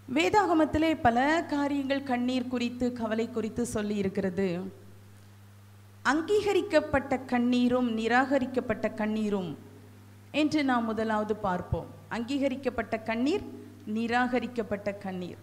வேதாகமத்திலே பல காரியங்கள் கண்ணீர் குறித்து கவலை குறித்து சொல்லி இருக்கிறது அங்கீகரிக்கப்பட்ட கண்ணீரும் நிராகரிக்கப்பட்ட கண்ணீரும் என்று நாம் முதலாவது பார்ப்போம் அங்கீகரிக்கப்பட்ட கண்ணீர் நிராகரிக்கப்பட்ட கண்ணீர்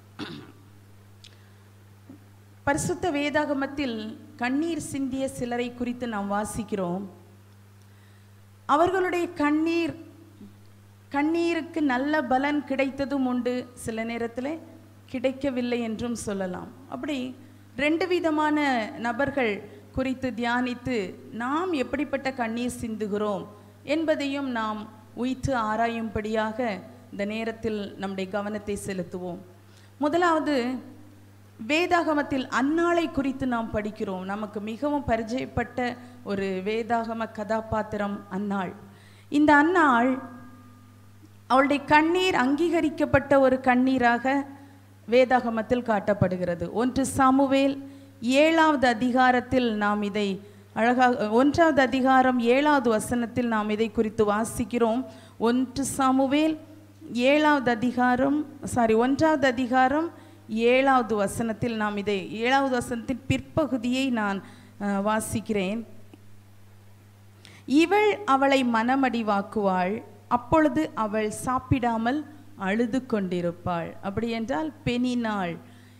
பரிசுத்த வேதாகமத்தில் கண்ணீர் சிந்திய சிலரை குறித்து நாம் வாசிக்கிறோம் அவர்களுடைய கண்ணீர் கண்ணீருக்கு நல்ல பலன் கிடைத்ததும் உண்டு சில நேரத்தில் கிடைக்கவில்லை என்றும் சொல்லலாம் அப்படி ரெண்டு விதமான நபர்கள் குறித்து தியானித்து நாம் எப்படிப்பட்ட கண்ணீர் சிந்துகிறோம் என்பதையும் நாம் உய்த்து ஆராயும்படியாக இந்த நேரத்தில் நம்முடைய கவனத்தை செலுத்துவோம் முதலாவது வேதாகமத்தில் அன்னாளை குறித்து நாம் படிக்கிறோம் நமக்கு மிகவும் பரிச்சயப்பட்ட ஒரு வேதாகம கதாபாத்திரம் அன்னாள் இந்த அன்னாள் அவளுடைய கண்ணீர் அங்கீகரிக்கப்பட்ட ஒரு கண்ணீராக வேதாகமத்தில் காட்டப்படுகிறது ஒன்று சாமுவேல் ஏழாவது அதிகாரத்தில் நாம் இதை அழகாக ஒன்றாவது அதிகாரம் ஏழாவது வசனத்தில் நாம் இதை குறித்து வாசிக்கிறோம் ஒன்று சாமுவேல் ஏழாவது அதிகாரம் சாரி ஒன்றாவது அதிகாரம் ஏழாவது வசனத்தில் நாம் இதை ஏழாவது வசனத்தின் பிற்பகுதியை நான் அஹ், வாசிக்கிறேன் இவள் அவளை மனமடிவாக்குவாள் அப்பொழுது அவள் சாப்பிடாமல் அழுது கொண்டிருப்பாள் அப்படி என்றால் பெனினாள்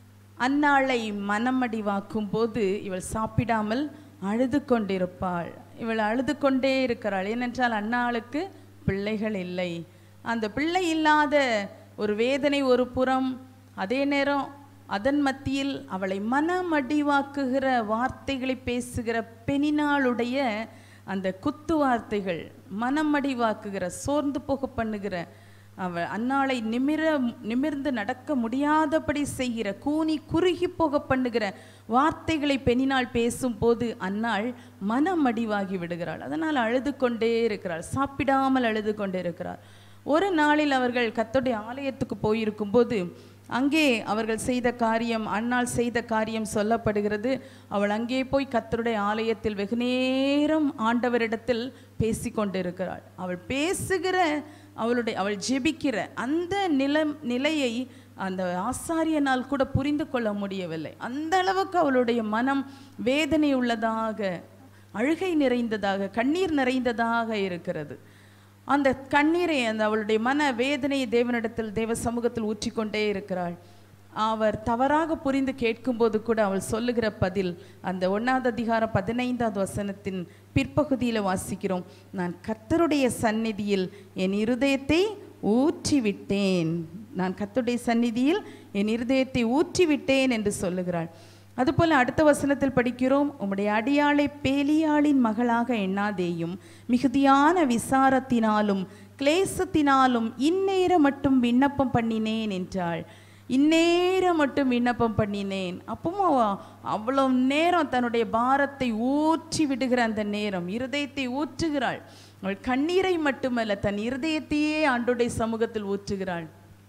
அன்னாளை மனமடிவாக்கும் போது இவள் சாப்பிடாமல் அழுது கொண்டிருப்பாள் இவள் அழுது கொண்டே இருக்கிறாள் ஏனென்றால் அன்னாளுக்கு பிள்ளைகள் இல்லை அந்த பிள்ளை இல்லாத ஒரு வேதனை ஒரு புறம் அதே நேரம் அதன் மத்தியில் அவளை மனமடிவாக்குகிற வார்த்தைகளை பேசுகிற பெனினாளுடைய அந்த குத்து வார்த்தைகள் மனமடிவாக்குகிற சோர்ந்து போக பண்ணுகிற அவள் அன்னாளை நிமிர நிமிர்ந்து நடக்க முடியாதபடி செய்கிற கூனி குறுகி போக பண்ணுகிற வார்த்தைகளை பெண்ணினால் பேசும்போது அன்னாள் மனமடிவாகி விடுகிறாள் அதனால் அழுது கொண்டே இருக்கிறாள் சாப்பிடாமல் அழுது கொண்டே இருக்கிறாள் ஒரு நாளில் அவர்கள் கத்தோடைய ஆலயத்துக்கு போயிருக்கும்போது அங்கே அவர்கள் செய்த காரியம் அன்னாள் செய்த காரியம் சொல்லப்படுகிறது அவள் அங்கே போய் கத்தருடைய ஆலயத்தில் வெகுநேரம் ஆண்டவரிடத்தில் பேசி கொண்டிருக்கிறாள் அவள் பேசுகிற அவளுடைய அவள் ஜெபிக்கிற அந்த நிலம் நிலையை அந்த ஆசாரியனால் கூட புரிந்து கொள்ள முடியவில்லை அந்த அளவுக்கு அவளுடைய மனம் வேதனை உள்ளதாக அழுகை நிறைந்ததாக கண்ணீர் நிறைந்ததாக இருக்கிறது அந்த கண்ணீரை அந்த அவளுடைய மன வேதனையை தேவனிடத்தில் தேவ சமூகத்தில் ஊற்றிக்கொண்டே இருக்கிறாள் அவர் தவறாக புரிந்து கேட்கும்போது கூட அவள் சொல்லுகிற பதில் அந்த ஒன்றாவது அதிகாரம் பதினைந்தாவது வசனத்தின் பிற்பகுதியில் வாசிக்கிறோம் நான் கர்த்தருடைய சந்நிதியில் என் இருதயத்தை ஊற்றிவிட்டேன் நான் கர்த்தருடைய சந்நிதியில் என் இருதயத்தை ஊற்றிவிட்டேன் என்று சொல்லுகிறாள் அதுபோல அடுத்த வசனத்தில் படிக்கிறோம் உம்முடைய அடியாளை பேலியாளின் மகளாக எண்ணாதேயும் மிகுதியான விசாரத்தினாலும் கிளேசத்தினாலும் இந்நேரம் மட்டும் விண்ணப்பம் பண்ணினேன் என்றாள் இந்நேரம் மட்டும் விண்ணப்பம் பண்ணினேன் அப்பவும் அவ அவ்வளவு நேரம் தன்னுடைய பாரத்தை ஊற்றி விடுகிற அந்த நேரம் இருதயத்தை ஊற்றுகிறாள் அவள் கண்ணீரை மட்டுமல்ல தன் இருதயத்தையே ஆண்டுடைய சமூகத்தில் ஊற்றுகிறாள்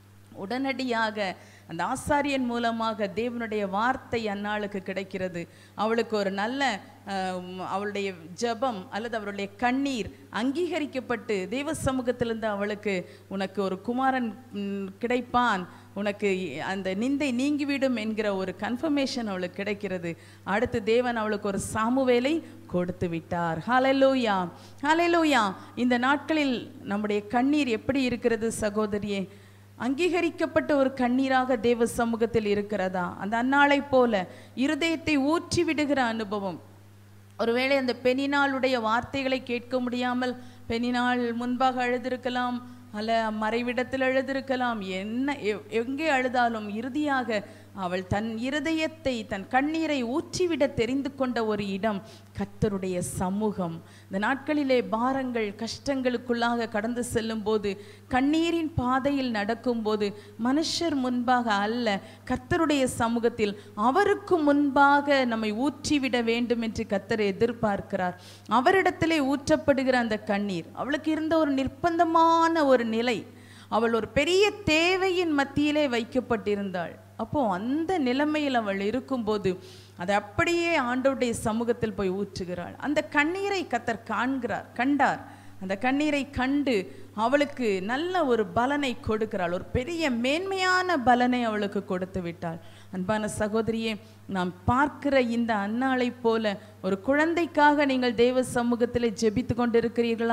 உடனடியாக அந்த ஆசாரியன் மூலமாக தேவனுடைய வார்த்தை அன்னாளுக்கு கிடைக்கிறது அவளுக்கு ஒரு நல்ல அஹ், அவளுடைய ஜெபம் அல்லது அவளுடைய கண்ணீர் அங்கீகரிக்கப்பட்டு தேவ சமூகத்திலிருந்து அவளுக்கு உனக்கு ஒரு குமாரன் ம், கிடைப்பான் உனக்கு அந்த நிந்தை நீங்கிவிடும் என்கிற ஒரு கன்ஃபர்மேஷன் அவளுக்கு கிடைக்கிறது அடுத்து தேவன் அவளுக்கு ஒரு சாமுவேலை கொடுத்து விட்டார் ஹalleluya ஹalleluya இந்த நாட்களில் நம்முடைய கண்ணீர் எப்படி இருக்கிறது சகோதரியே அங்கீகரிக்கப்பட்ட ஒரு கண்ணீராக தேவ சமூகத்தில் இருக்கிறதா அந்த அன்னாளைப் போல இருதயத்தை ஊற்றி விடுகிற அனுபவம் ஒருவேளை அந்த பெண்ணினாளுடைய வார்த்தைகளை கேட்க முடியாமல் பெண்ணினாள் முன்பாக அழுதிருக்கலாம் அல்ல மறைவிடத்தில் அழுதிருக்கலாம் என்ன எ- எங்கே அழுதாலும் இறுதியாக அவள் தன் இருதயத்தை தன் கண்ணீரை ஊற்றிவிட தெரிந்து கொண்ட ஒரு இடம் கர்த்தருடைய சமூகம் இந்த நாட்களிலே பாரங்கள் கஷ்டங்களுக்குள்ளாக கடந்து செல்லும்போது கண்ணீரின் பாதையில் நடக்கும்போது மனுஷர் முன்பாக அல்ல கர்த்தருடைய சமூகத்தில் அவருக்கு முன்பாக நம்மை ஊற்றிவிட வேண்டும் என்று கர்த்தர் எதிர்பார்க்கிறார் அவரிடத்திலே ஊற்றப்படுகிற அந்த கண்ணீர் அவளுக்கு இருந்த ஒரு நிர்பந்தமான ஒரு நிலை அவள் ஒரு பெரிய தேவையின் மத்தியிலே வைக்கப்பட்டிருந்தாள் அப்போ அந்த நிலைமையில் அவள் இருக்கும்போது அதை அப்படியே ஆண்டவருடைய சமூகத்தில் போய் ஊற்றுகிறாள் அந்த கண்ணீரை கத்தர் காண்கிறார் கண்டார் அந்த கண்ணீரை கண்டு அவளுக்கு நல்ல ஒரு பலனை கொடுக்கிறாள் ஒரு பெரிய மேன்மையான பலனை அவளுக்கு கொடுத்து விட்டாள் அன்பான சகோதரியே நாம் பார்க்கிற இந்த அன்னாளைப் போல ஒரு குழந்தைக்காக நீங்கள் தேவ சமூகத்தில் ஜெபித்து கொண்டிருக்கிறீர்களா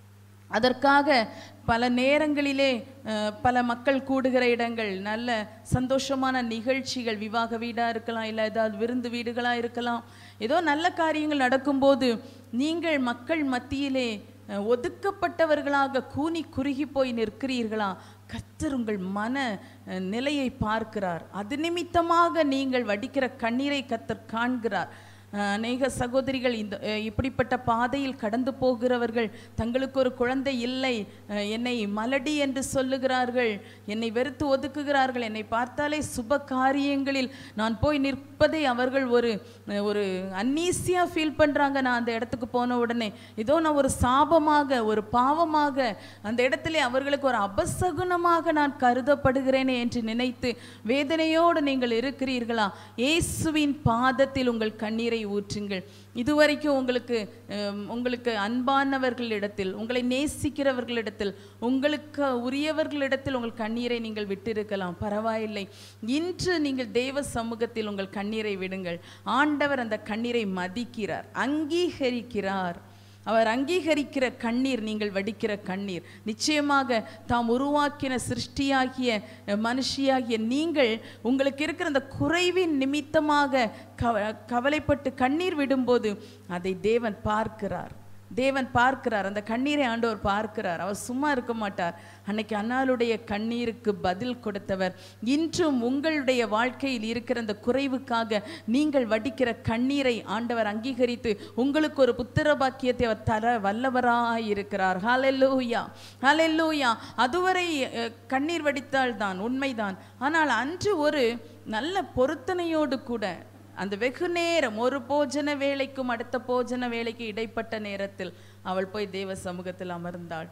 அதற்காக பல நேரங்களிலே அஹ், பல மக்கள் கூடுகிற இடங்கள் நல்ல சந்தோஷமான நிகழ்ச்சிகள் விவாக வீடாக இருக்கலாம் இல்லை ஏதாவது விருந்து வீடுகளாக இருக்கலாம் ஏதோ நல்ல காரியங்கள் நடக்கும்போது நீங்கள் மக்கள் மத்தியிலே அஹ், ஒதுக்கப்பட்டவர்களாக கூனி குறுகி போய் நிற்கிறீர்களா கர்த்தர் உங்கள் மன அஹ், நிலையை பார்க்கிறார் அது நிமித்தமாக நீங்கள் வடிக்கிற கண்ணீரை கர்த்தர் காண்கிறார் அஹ் அநேக சகோதரிகள் இந்த அஹ் இப்படிப்பட்ட பாதையில் கடந்து போகிறவர்கள் தங்களுக்கு ஒரு குழந்தை இல்லை அஹ் என்னை மலடி என்று சொல்லுகிறார்கள் என்னை வெறுத்து ஒதுக்குகிறார்கள் என்னை பார்த்தாலே சுப காரியங்களில் நான் போய் நிற்பதை அவர்கள் ஒரு அஹ் ஒரு அன்னீசியாக ஃபீல் பண்ணுறாங்க நான் அந்த இடத்துக்கு போன உடனே ஏதோ நான் ஒரு சாபமாக ஒரு பாவமாக அந்த இடத்திலே அவர்களுக்கு ஒரு அபசகுனமாக நான் கருதப்படுகிறேனே என்று நினைத்து வேதனையோடு நீங்கள் இருக்கிறீர்களா இயேசுவின் பாதத்தில் உங்கள் கண்ணீரை ஊற்றுங்கள் இதுவரைக்கும் உங்களுக்கு அஹ், உங்களுக்கு அன்பானவர்களிடத்தில் உங்களை நேசிக்கிறவர்களிடத்தில் உங்களுக்கு உரியவர்களிடத்தில் உங்கள் கண்ணீரை நீங்கள் விட்டிருக்கலாம் பரவாயில்லை இன்று நீங்கள் தேவ சமூகத்தில் உங்கள் கண்ணீரை விடுங்கள் ஆண்டவர் அந்த கண்ணீரை மதிக்கிறார் அங்கீகரிக்கிறார் அவர் அங்கீகரிக்கிற கண்ணீர் நீங்கள் வடிக்கிற கண்ணீர் நிச்சயமாக தாம் உருவாக்கின சிருஷ்டியாகிய அஹ், மனுஷியாகிய நீங்கள் உங்களுக்கு இருக்கிற அந்த குறைவின் நிமித்தமாக கவ கவலைப்பட்டு கண்ணீர் விடும்போது அதை தேவன் பார்க்கிறார் தேவன் பார்க்கிறார் அந்த கண்ணீரை ஆண்டவர் பார்க்கிறார் அவர் சும்மா இருக்க மாட்டார் அன்னைக்கு அன்னாளுடைய கண்ணீருக்கு பதில் கொடுத்தவர் இன்றும் உங்களுடைய வாழ்க்கையில் இருக்கிற அந்த குறைவுக்காக நீங்கள் வடிக்கிற கண்ணீரை ஆண்டவர் அங்கீகரித்து உங்களுக்கு ஒரு புத்திர பாக்கியத்தை அவர் தர வல்லவராய் இருக்கிறார் ஹalleluya ஹalleluya அதுவரை அஹ், கண்ணீர் வடித்தால் தான் உண்மைதான் ஆனால் அன்று ஒரு நல்ல பொருத்தனையோடு கூட அந்த வெகு நேரம் ஒரு போஜன வேலைக்கும் அடுத்த போஜன வேலைக்கு இடைப்பட்ட நேரத்தில் அவள் போய் தேவ சமூகத்தில் அமர்ந்தாள்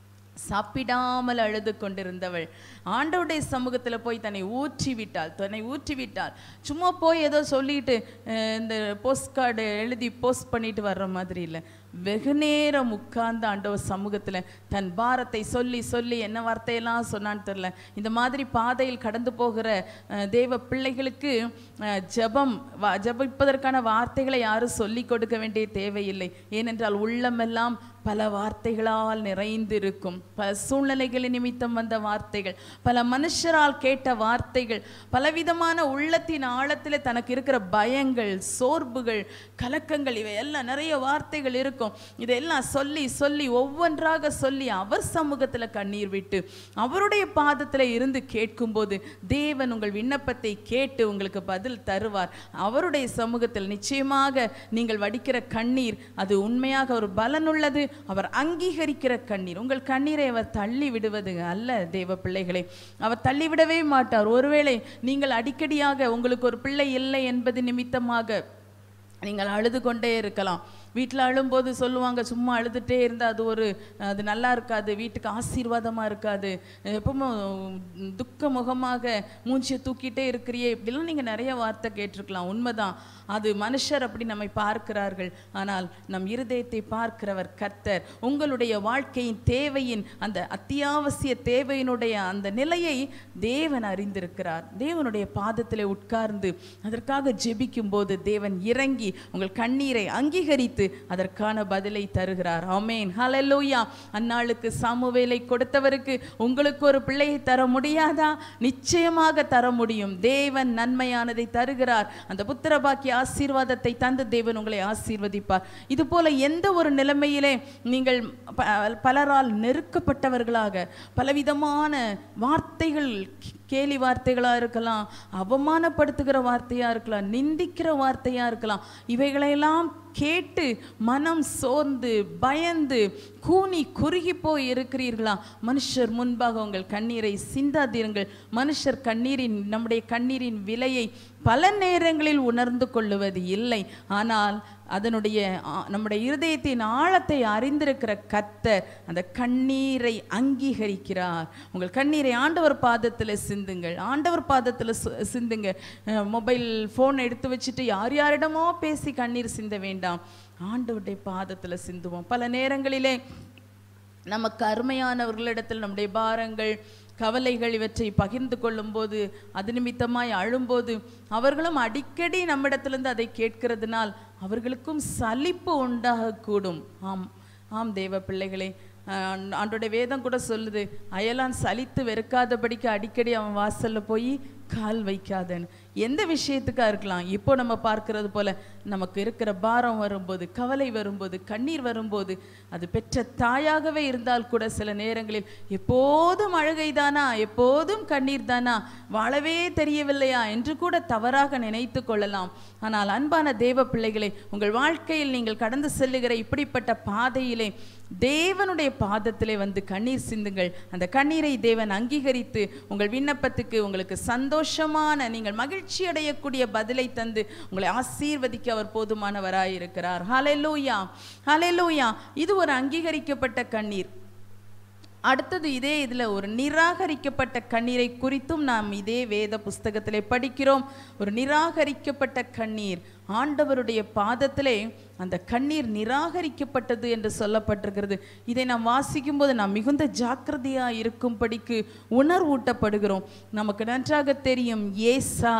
சாப்பிடாமல் அழுது கொண்டிருந்தவள் ஆண்டவருடைய சமூகத்தில் போய் தன்னை ஊற்றி விட்டாள் தன்னை ஊற்றி விட்டாள் சும்மா போய் ஏதோ சொல்லிட்டு அஹ், இந்த போஸ்ட் கார்டு எழுதி போஸ்ட் பண்ணிட்டு வர்ற மாதிரி இல்லை வெகு நேரம் உட்கார்ந்து ஆண்டவர் சமூகத்தில் தன் பாரத்தை சொல்லி சொல்லி என்ன வார்த்தையெல்லாம் சொன்னான்னு தெரில இந்த மாதிரி பாதையில் கடந்து போகிற அஹ், தேவ பிள்ளைகளுக்கு அஹ், ஜெபம் வா- ஜெபிப்பதற்கான வார்த்தைகளை யாரும் சொல்லி கொடுக்க வேண்டிய தேவையில்லை ஏனென்றால் உள்ளமெல்லாம் பல வார்த்தைகளால் நிறைந்திருக்கும் பல சூழ்நிலைகளின் நிமித்தம் வந்த வார்த்தைகள் பல மனுஷரால் கேட்ட வார்த்தைகள் பலவிதமான உள்ளத்தின் ஆழத்தில் தனக்கு இருக்கிற பயங்கள் சோர்வுகள் கலக்கங்கள் இவையெல்லாம் நிறைய வார்த்தைகள் இருக்கும் இதெல்லாம் சொல்லி சொல்லி ஒவ்வொன்றாக சொல்லி அவர் சமூகத்தில் கண்ணீர் விட்டு அவருடைய பாதத்தில் இருந்து கேட்கும்போது தேவன் உங்கள் விண்ணப்பத்தை கேட்டு உங்களுக்கு பதில் தருவார் அவருடைய சமூகத்தில் நிச்சயமாக நீங்கள் வடிக்கிற கண்ணீர் அது உண்மையாக ஒரு பலனுள்ளது அவர் அங்கீகரிக்கிற கண்ணீர் உங்கள் கண்ணீரை அவர் தள்ளி விடுவது அல்ல தேவ பிள்ளைகளை அவர் தள்ளிவிடவே மாட்டார் ஒருவேளை நீங்கள் அடிக்கடியாக உங்களுக்கு ஒரு பிள்ளை இல்லை என்பது நிமித்தமாக நீங்கள் அழுது கொண்டே இருக்கலாம் வீட்டில் அழும்போது சொல்லுவாங்க சும்மா அழுதுகிட்டே இருந்தால் அது ஒரு அது நல்லா இருக்காது வீட்டுக்கு ஆசீர்வாதமாக இருக்காது எப்பவும் துக்க முகமாக மூஞ்சியை தூக்கிட்டே இருக்கிறியே இப்படிலாம் நீங்கள் நிறைய வார்த்தை கேட்டிருக்கலாம் உண்மைதான் அது மனுஷர் அப்படி நம்மை பார்க்கிறார்கள் ஆனால் நம் இருதயத்தை பார்க்கிறவர் கர்த்தர் உங்களுடைய வாழ்க்கையின் தேவையின் அந்த அத்தியாவசிய தேவையினுடைய அந்த நிலையை தேவன் அறிந்திருக்கிறார் தேவனுடைய பாதத்தில் உட்கார்ந்து அதற்காக ஜெபிக்கும் போது தேவன் இறங்கி உங்கள் கண்ணீரை அங்கீகரித்து அதற்கான பதிலை தருகிறார் ஆமேன் ஹalleluya அந்நாளுக்கு சாமுவேலை கொடுத்தவருக்கு உங்களுக்கு ஒரு பிள்ளையை தர முடியாதா நிச்சயமாக தர முடியும் தேவன் நன்மையானதை தருகிறார் அந்த புத்திரபாக்கிய ஆசீர்வாதத்தை தந்து தேவன் உங்களை ஆசீர்வதிப்பார் இது போல எந்த ஒரு நிலைமையிலே நீங்கள் ப- பலரால் நெருக்கப்பட்டவர்களாக பலவிதமான வார்த்தைகள் கேலி வார்த்தைகளாக இருக்கலாம் அவமானப்படுத்துகிற வார்த்தையாக இருக்கலாம் நிந்திக்கிற வார்த்தையாக இருக்கலாம் இவைகளையெல்லாம் கேட்டு மனம் சோர்ந்து பயந்து கூனி குறுகி போய் இருக்கிறீர்களா மனுஷர் முன்பாக உங்கள் கண்ணீரை சிந்தாதீருங்கள் மனுஷர் கண்ணீரின் நம்முடைய கண்ணீரின் விலையை பல நேரங்களில் உணர்ந்து கொள்ளுவது இல்லை ஆனால் அதனுடைய ஆ, நம்முடைய இருதயத்தின் ஆழத்தை அறிந்திருக்கிற கர்த்தர் அந்த கண்ணீரை அங்கீகரிக்கிறார் உங்கள் கண்ணீரை ஆண்டவர் பாதத்தில் சிந்துங்கள் ஆண்டவர் பாதத்தில் சு- சிந்துங்க அஹ், மொபைல் ஃபோன் எடுத்து வச்சுட்டு யார் யாரிடமோ பேசி கண்ணீர் சிந்த வேண்டாம் ஆண்டவருடைய பாதத்தில் சிந்துவோம் பல நேரங்களிலே நமக்கு அருமையானவர்களிடத்தில் நம்முடைய பாரங்கள் கவலைகள் இவற்றை பகிர்ந்து கொள்ளும்போது அது நிமித்தமாய் அழும்போது அவர்களும் அடிக்கடி நம்மிடத்திலிருந்து அதை கேட்கிறதுனால் அவர்களுக்கும் சலிப்பு உண்டாகக்கூடும் ஆம் ஆம் தேவ பிள்ளைகளே ஆஹ் ஆண்டோடைய வேதம் கூட சொல்லுது அயலான் சலித்து வெறுக்காதபடிக்கு அடிக்கடி அவன் வாசல்ல போய் கால் வைக்காதன்னு எந்த விஷயத்துக்கா இருக்கலாம் இப்போ நம்ம பார்க்கிறது போல நமக்கு இருக்கிற பாரம் வரும்போது கவலை வரும்போது கண்ணீர் வரும்போது அது பெற்ற தாயாகவே இருந்தால் கூட சில நேரங்களில் எப்போதும் அழுகை தானா எப்போதும் கண்ணீர் தானா வாழவே தெரியவில்லையா என்று கூட தவறாக நினைத்து கொள்ளலாம் ஆனால் அன்பான தேவ பிள்ளைகளே உங்கள் வாழ்க்கையில் நீங்கள் கடந்து செல்லுகிற இப்படிப்பட்ட பாதையிலே தேவனுடைய பாதத்திலே வந்து கண்ணீர் சிந்துங்கள் அந்த கண்ணீரை தேவன் அங்கீகரித்து உங்கள் விண்ணப்பத்துக்கு உங்களுக்கு சந்தோஷமான நீங்கள் மகிழ்ச்சி அடையக்கூடிய பதிலை தந்து உங்களை ஆசீர்வதிக்க அவர் போதுமானவராயிருக்கிறார் ஹalleluya ஹalleluya இது ஒரு அங்கீகரிக்கப்பட்ட கண்ணீர் அடுத்தது இதே இதில் ஒரு நிராகரிக்கப்பட்ட கண்ணீரை குறித்தும் நாம் இதே வேத புஸ்தகத்திலே படிக்கிறோம் ஒரு நிராகரிக்கப்பட்ட கண்ணீர் ஆண்டவருடைய பாதத்திலே அந்த கண்ணீர் நிராகரிக்கப்பட்டது என்று சொல்லப்பட்டிருக்கிறது இதை நாம் வாசிக்கும் போது நாம் மிகுந்த ஜாக்கிரதையா இருக்கும்படிக்கு உணர்வூட்டப்படுகிறோம் நமக்கு நன்றாக தெரியும் ஏசா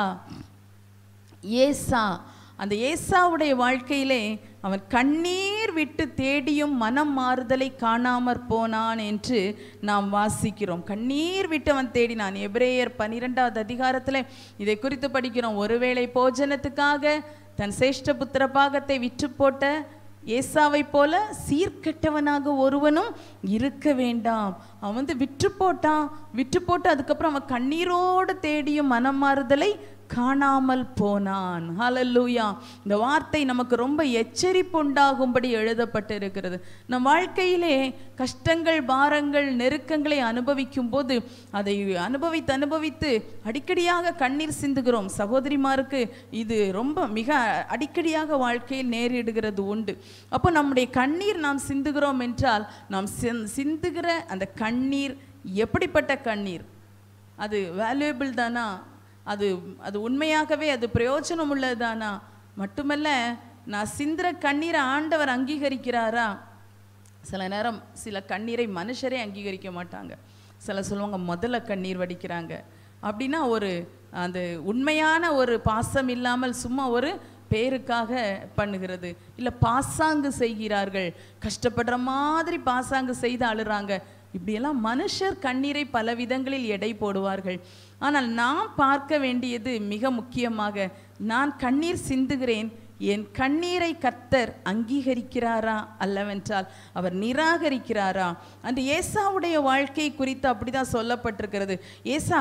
ஏசா அந்த ஏசாவுடைய வாழ்க்கையிலே அவன் கண்ணீர் விட்டு தேடியும் மனம் மாறுதலை காணாமற் போனான் என்று நாம் வாசிக்கிறோம் கண்ணீர் விட்டு அவன் தேடினான் எபிரேயர் பன்னிரெண்டாவது அதிகாரத்தில் இதை குறித்து படிக்கிறோம் ஒருவேளை போஜனத்துக்காக தன் சேஷ்ட புத்திர பாகத்தை விற்று போட்ட ஏசாவை போல சீர்கெட்டவனாக ஒருவனும் இருக்க வேண்டாம் அவன் வந்து விற்று போட்டான் விற்று போட்டு அதுக்கப்புறம் அவன் கண்ணீரோடு தேடியும் மனம் மாறுதலை காணாமல் போனான் ஹalleluya இந்த வார்த்தை நமக்கு ரொம்ப எச்சரிப்பு உண்டாகும்படி எழுதப்பட்டு இருக்கிறது நம் வாழ்க்கையிலே கஷ்டங்கள் பாரங்கள் நெருக்கங்களை அனுபவிக்கும் போது அதை அனுபவித்து அனுபவித்து அடிக்கடியாக கண்ணீர் சிந்துகிறோம் சகோதரிமாருக்கு இது ரொம்ப மிக அடிக்கடியாக வாழ்க்கையில் நேரிடுகிறது உண்டு அப்போ நம்முடைய கண்ணீர் நாம் சிந்துகிறோம் என்றால் நாம் சிந்- சிந்துகிற அந்த கண்ணீர் எப்படிப்பட்ட கண்ணீர் அது வேல்யூபிள் தானா அது அது உண்மையாகவே அது பிரயோஜனம் உள்ளதானா மட்டுமல்ல நான் சிந்துற கண்ணீரை ஆண்டவர் அங்கீகரிக்கிறாரா சில நேரம் சில கண்ணீரை மனுஷரே அங்கீகரிக்க மாட்டாங்க சில சொல்லுவாங்க முதல்ல கண்ணீர் வடிக்கிறாங்க அப்படின்னா ஒரு அந்த உண்மையான ஒரு பாசம் இல்லாமல் சும்மா ஒரு பேருக்காக பண்ணுகிறது இல்லை பாசாங்கு செய்கிறார்கள் கஷ்டப்படுற மாதிரி பாசாங்கு செய்து அழுறாங்க இப்படியெல்லாம் மனுஷர் கண்ணீரை பல விதங்களில் எடை போடுவார்கள் ஆனால் நான் பார்க்க வேண்டியது மிக முக்கியமாக நான் கண்ணீர் சிந்துகிறேன் என் கண்ணீரை கர்த்தர் அங்கீகரிக்கிறாரா அல்லவென்றால் அவர் நிராகரிக்கிறாரா அந்த ஏசாவுடைய வாழ்க்கை குறித்து அப்படிதான் சொல்லப்பட்டிருக்கிறது ஏசா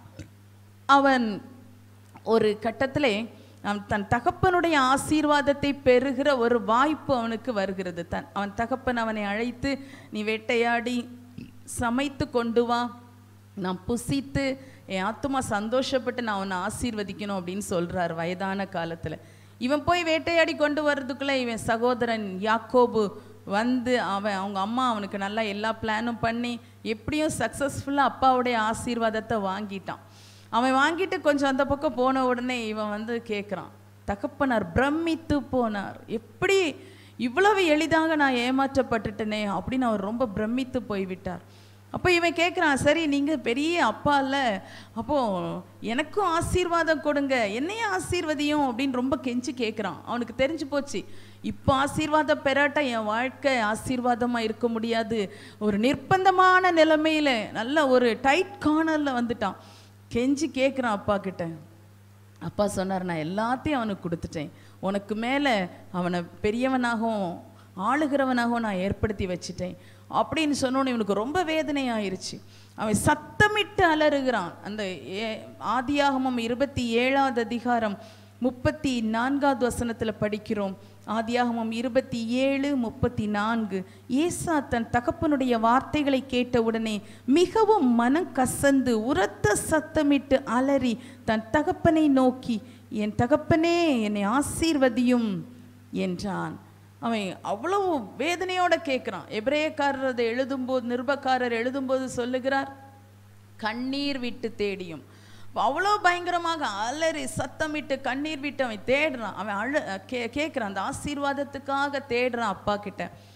அவன் ஒரு கட்டத்திலே அவன் தன் தகப்பனுடைய ஆசீர்வாதத்தை பெறுகிற ஒரு வாய்ப்பு அவனுக்கு வருகிறது தன் அவன் தகப்பன் அவனை அழைத்து நீ வேட்டையாடி சமைத்து கொண்டு வா நான் புசித்து என் ஆத்துமா சந்தோஷப்பட்டு நான் அவனை ஆசீர்வதிக்கணும் அப்படின்னு சொல்றார் வயதான காலத்துல இவன் போய் வேட்டையாடி கொண்டு வர்றதுக்குள்ள இவன் சகோதரன் யாக்கோபு வந்து அவன் அவங்க அம்மா அவனுக்கு நல்லா எல்லா பிளானும் பண்ணி எப்படியும் சக்ஸஸ்ஃபுல்லாக அப்பாவுடைய ஆசீர்வாதத்தை வாங்கிட்டான் அவன் வாங்கிட்டு கொஞ்சம் அந்த பக்கம் போன உடனே இவன் வந்து கேட்குறான் தகப்பனார் பிரமித்து போனார் எப்படி இவ்வளவு எளிதாக நான் ஏமாற்றப்பட்டுட்டனே அப்படின்னு அவர் ரொம்ப பிரமித்து போய்விட்டார் அப்போ இவன் கேட்குறான் சரி நீங்கள் பெரிய அப்பா இல்ல அப்போ எனக்கும் ஆசீர்வாதம் கொடுங்க என்னையும் ஆசீர்வதியும் அப்படின்னு ரொம்ப கெஞ்சி கேட்குறான் அவனுக்கு தெரிஞ்சு போச்சு இப்போ ஆசீர்வாதம் பெறாட்டா என் வாழ்க்கை ஆசீர்வாதமாக இருக்க முடியாது ஒரு நிர்பந்தமான நிலைமையில நல்ல ஒரு டைட் கார்னரில் வந்துட்டான் கெஞ்சி கேட்குறான் அப்பா கிட்ட அப்பா சொன்னார் நான் எல்லாத்தையும் அவனுக்கு கொடுத்துட்டேன் உனக்கு மேலே அவனை பெரியவனாகவும் ஆளுகிறவனாகவும் நான் ஏற்படுத்தி வச்சிட்டேன் அப்படின்னு சொன்னோன்னு இவனுக்கு ரொம்ப வேதனை ஆயிருச்சு அவன் சத்தமிட்டு அலறுகிறான் அந்த ஏ- ஆதியாகமம் இருபத்தி ஏழாவது அதிகாரம் முப்பத்தி நான்காவது வசனத்தில் படிக்கிறோம் ஆதியாகமம் இருபத்தி ஏழு முப்பத்தி நான்கு ஏசா தன் தகப்பனுடைய வார்த்தைகளை கேட்டவுடனே மிகவும் மனம் கசந்து உரத்த சத்தமிட்டு அலறி தன் தகப்பனை நோக்கி என் தகப்பனே என்னை ஆசீர்வதியும் என்றான் அவன் அவ்வளவு வேதனையோட கேட்குறான் எபிரேயக்காரர் அதை எழுதும்போது நிருபக்காரர் எழுதும்போது சொல்லுகிறார் கண்ணீர் விட்டு தேடியும் அவ்வளோ பயங்கரமாக அலறி சத்தமிட்டு கண்ணீர் விட்டு அவன் தேடுறான் அவன் அழு கே கேட்குறான் அந்த ஆசீர்வாதத்துக்காக தேடுறான் அப்பா கிட்ட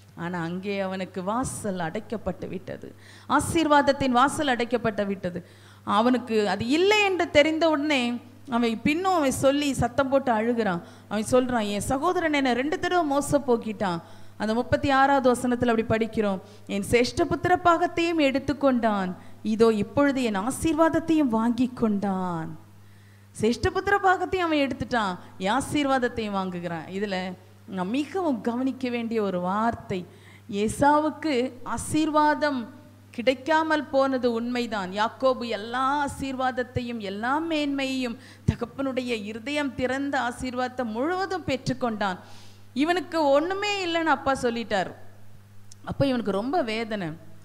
ஆனா அங்கே அவனுக்கு வாசல் அடைக்கப்பட்டு விட்டது ஆசீர்வாதத்தின் வாசல் அடைக்கப்பட்டு விட்டது அவனுக்கு அது இல்லை என்று தெரிந்த உடனே அவன் பின்னும் அவன் சொல்லி சத்தம் போட்டு அழுகிறான் அவன் சொல்றான் என் சகோதரன் என்னை ரெண்டு தடவை மோச போக்கிட்டான் அந்த முப்பத்தி ஆறாவது வசனத்தில் அப்படி படிக்கிறோம் என் சேஷ்ட புத்திர பாகத்தையும் எடுத்துக்கொண்டான் இதோ இப்பொழுது என் ஆசீர்வாதத்தையும் வாங்கி கொண்டான் சேஷ்டபுத்திர பாகத்தையும் அவன் எடுத்துட்டான் என் ஆசீர்வாதத்தையும் வாங்குகிறான் இதுல நான் மிகவும் கவனிக்க வேண்டிய ஒரு வார்த்தை ஏசாவுக்கு ஆசீர்வாதம் கிடைக்காமல் போனது உண்மைதான் யாக்கோபு எல்லா ஆசீர்வாதத்தையும் எல்லா மேன்மையையும் தகப்பனுடைய இருதயம் திறந்த ஆசீர்வாதத்தை முழுவதும் பெற்றுக்கொண்டான் இவனுக்கு ஒண்ணுமே இல்லைன்னு அப்பா சொல்லிட்டார் அப்போ இவனுக்கு ரொம்ப வேதனை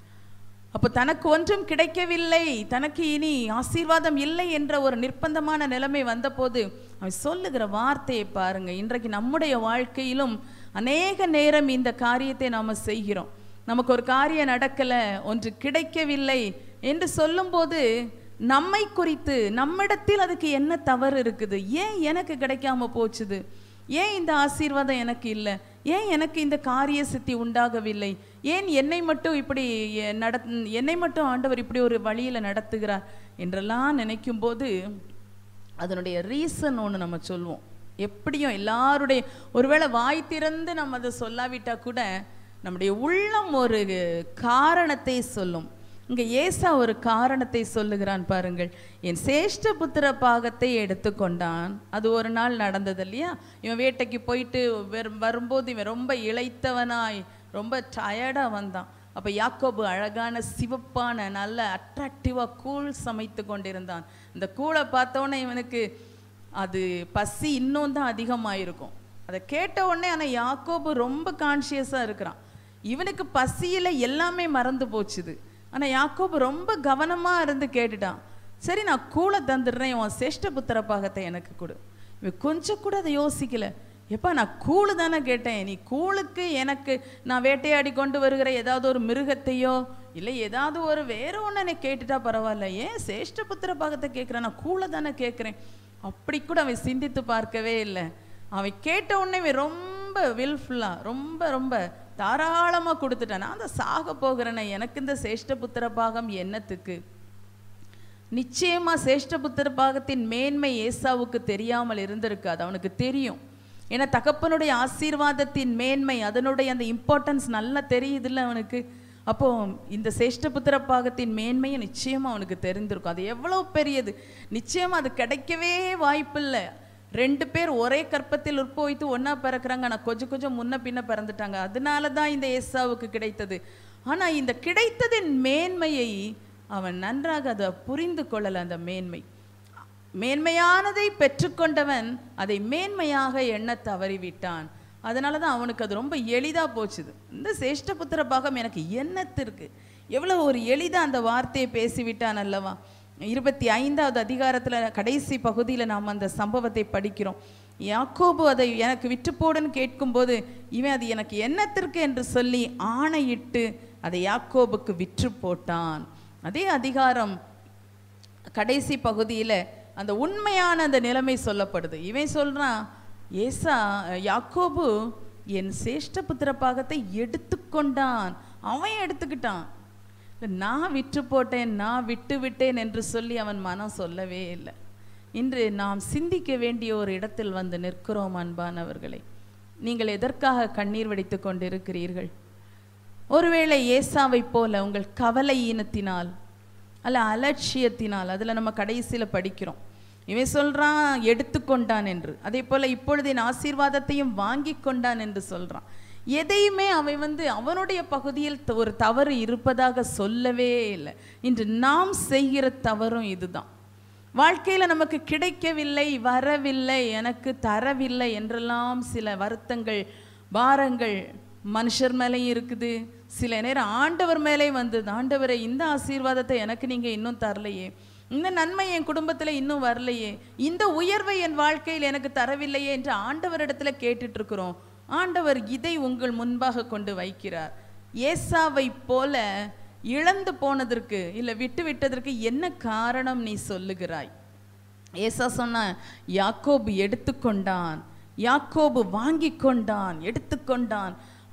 அப்போ தனக்கு ஒன்றும் கிடைக்கவில்லை தனக்கு இனி ஆசீர்வாதம் இல்லை என்ற ஒரு நிர்பந்தமான நிலைமை வந்தபோது அவன் சொல்லுகிற வார்த்தையை பாருங்க இன்றைக்கு நம்முடைய வாழ்க்கையிலும் அநேக நேரம் இந்த காரியத்தை நாம செய்கிறோம் நமக்கு ஒரு காரியம் நடக்கல ஒன்று கிடைக்கவில்லை என்று சொல்லும்போது நம்மை குறித்து நம்மிடத்தில் அதுக்கு என்ன தவறு இருக்குது ஏன் எனக்கு கிடைக்காம போச்சுது ஏன் இந்த ஆசீர்வாதம் எனக்கு இல்லை ஏன் எனக்கு இந்த காரிய சித்தி உண்டாகவில்லை ஏன் என்னை மட்டும் இப்படி எ- நட என்னை மட்டும் ஆண்டவர் இப்படி ஒரு வழியில நடத்துகிறார் என்றெல்லாம் நினைக்கும் போது அதனுடைய ரீசன் ஒன்று நம்ம சொல்லுவோம் எப்படியும் எல்லாருடைய ஒருவேளை வாய் திறந்து நம்ம அதை சொல்லாவிட்டா கூட நம்முடைய உள்ளம் ஒரு காரணத்தை சொல்லும் இங்க ஏசா ஒரு காரணத்தை சொல்லுகிறான் பாருங்கள் என் சேஷ்ட புத்திர பாகத்தை எடுத்துக்கொண்டான் அது ஒரு நாள் நடந்தது இல்லையா இவன் வேட்டைக்கு போயிட்டு வெறும் வரும்போது இவன் ரொம்ப இளைத்தவனாய் ரொம்ப டயர்டா வந்தான் அப்ப யாக்கோபு அழகான சிவப்பான நல்ல அட்ராக்டிவா கூழ் சமைத்து கொண்டிருந்தான் இந்த கூழை பார்த்தோன்னே இவனுக்கு அது பசி இன்னும் தான் அதிகமாயிருக்கும் அதை கேட்ட உடனே ஆனா யாக்கோபு ரொம்ப கான்ஷியஸா இருக்கிறான் இவனுக்கு பசியில எல்லாமே மறந்து போச்சுது ஆனா யாக்கோபு ரொம்ப கவனமா இருந்து கேட்டுட்டான் சரி நான் கூழை தந்துடுறேன் உன் சேஷ்ட புத்திர பாகத்தை எனக்கு கொடு இவன் கொஞ்சம் கூட அதை யோசிக்கல எப்பா நான் கூழு தானே கேட்டேன் நீ கூழுக்கு எனக்கு நான் வேட்டையாடி கொண்டு வருகிற ஏதாவது ஒரு மிருகத்தையோ இல்லை ஏதாவது ஒரு வேற ஒன்று நீ கேட்டுட்டா பரவாயில்ல ஏன் சேஷ்ட புத்திர பாகத்தை கேட்குறேன் நான் கூழை தானே கேட்குறேன் அப்படி கூட அவன் சிந்தித்து பார்க்கவே இல்லை அவன் கேட்ட உடனே இவன் ரொம்ப வில்ஃபுல்லாக ரொம்ப ரொம்ப தாராளமாக கொடுத்துட்டான் நான் தான் சாக போகிறேனே எனக்கு இந்த சேஷ்ட புத்திர பாகம் என்னத்துக்கு நிச்சயமா சேஷ்டபுத்திர பாகத்தின் மேன்மை ஏசாவுக்கு தெரியாமல் இருந்திருக்காது அவனுக்கு தெரியும் ஏன்னா தகப்பனுடைய ஆசீர்வாதத்தின் மேன்மை அதனுடைய அந்த இம்பார்ட்டன்ஸ் நல்லா தெரியுதுல்ல அவனுக்கு அப்போ இந்த சேஷ்டபுத்திர பாகத்தின் மேன்மையும் நிச்சயமா அவனுக்கு தெரிந்திருக்கும் அது எவ்வளவு பெரியது நிச்சயமா அது கிடைக்கவே வாய்ப்பில்லை ரெண்டு பேர் ஒரே கற்பத்தில் உற்பவித்து ஒண்ணா பிறக்கிறாங்க ஆனா கொஞ்சம் கொஞ்சம் முன்ன பின்ன பிறந்துட்டாங்க அதனால தான் இந்த ஏசாவுக்கு கிடைத்தது ஆனா இந்த கிடைத்ததின் மேன்மையை அவன் நன்றாக அதை புரிந்து கொள்ளல அந்த மேன்மை மேன்மையானதை பெற்றுக்கொண்டவன் அதை மேன்மையாக எண்ண தவறிவிட்டான் அதனால தான் அவனுக்கு அது ரொம்ப எளிதா போச்சுது இந்த சேஷ்டபுத்திர பாகம் எனக்கு என்னத்திற்கு எவ்வளவு ஒரு எளிதா அந்த வார்த்தையை பேசிவிட்டான் அல்லவா இருபத்தி ஐந்தாவது அதிகாரத்துல கடைசி பகுதியில நாம் அந்த சம்பவத்தை படிக்கிறோம் யாக்கோபு அதை எனக்கு விற்று போடுன்னு கேட்கும்போது இவன் அது எனக்கு என்னத்திற்கு என்று சொல்லி ஆணையிட்டு அதை யாக்கோபுக்கு விற்று போட்டான் அதே அதிகாரம் கடைசி பகுதியில அந்த உண்மையான அந்த நிலைமை சொல்லப்படுது இவன் சொல்றான் ஏசா யாக்கோபு என் சேஷ்ட புத்திர பாகத்தை எடுத்துக்கொண்டான் அவன் எடுத்துக்கிட்டான் நான் விற்று போட்டேன் நான் விட்டு விட்டேன் என்று சொல்லி அவன் மனம் சொல்லவே இல்லை இன்று நாம் சிந்திக்க வேண்டிய ஒரு இடத்தில் வந்து நிற்கிறோம் அன்பானவர்களே நீங்கள் எதற்காக கண்ணீர் வடித்துக் கொண்டிருக்கிறீர்கள் ஒருவேளை ஏசாவைப் போல உங்கள் கவலை ஈனத்தினால் அல்ல அலட்சியத்தினால் அதில் நம்ம கடைசியில் படிக்கிறோம் இவன் சொல்றான் எடுத்துக்கொண்டான் என்று அதே போல இப்பொழுது என் ஆசீர்வாதத்தையும் வாங்கி கொண்டான் என்று சொல்றான் எதையுமே அவன் வந்து அவனுடைய பகுதியில் த- ஒரு தவறு இருப்பதாக சொல்லவே இல்லை இன்று நாம் செய்கிற தவறும் இதுதான் வாழ்க்கையில நமக்கு கிடைக்கவில்லை வரவில்லை எனக்கு தரவில்லை என்றெல்லாம் சில வருத்தங்கள் பாரங்கள் மனுஷர் மேலேயும் இருக்குது சில நேரம் ஆண்டவர் மேலே வந்தது ஆண்டவரை இந்த ஆசீர்வாதத்தை எனக்கு நீங்க இன்னும் தரலையே இந்த நன்மை என் குடும்பத்துல இன்னும் வரலையே இந்த உயர்வை என் வாழ்க்கையில் எனக்கு தரவில்லையே என்று ஆண்டவரிடத்துல கேட்டுட்டு இருக்கிறோம் ஆண்டவர் இதை உங்கள் முன்பாக கொண்டு வைக்கிறார் ஏசாவை போல இழந்து போனதற்கு இல்லை விட்டு விட்டதற்கு என்ன காரணம் நீ சொல்லுகிறாய் ஏசா சொன்ன யாக்கோபு எடுத்துக்கொண்டான் யாக்கோபு வாங்கி கொண்டான் எடுத்துக்கொண்டான்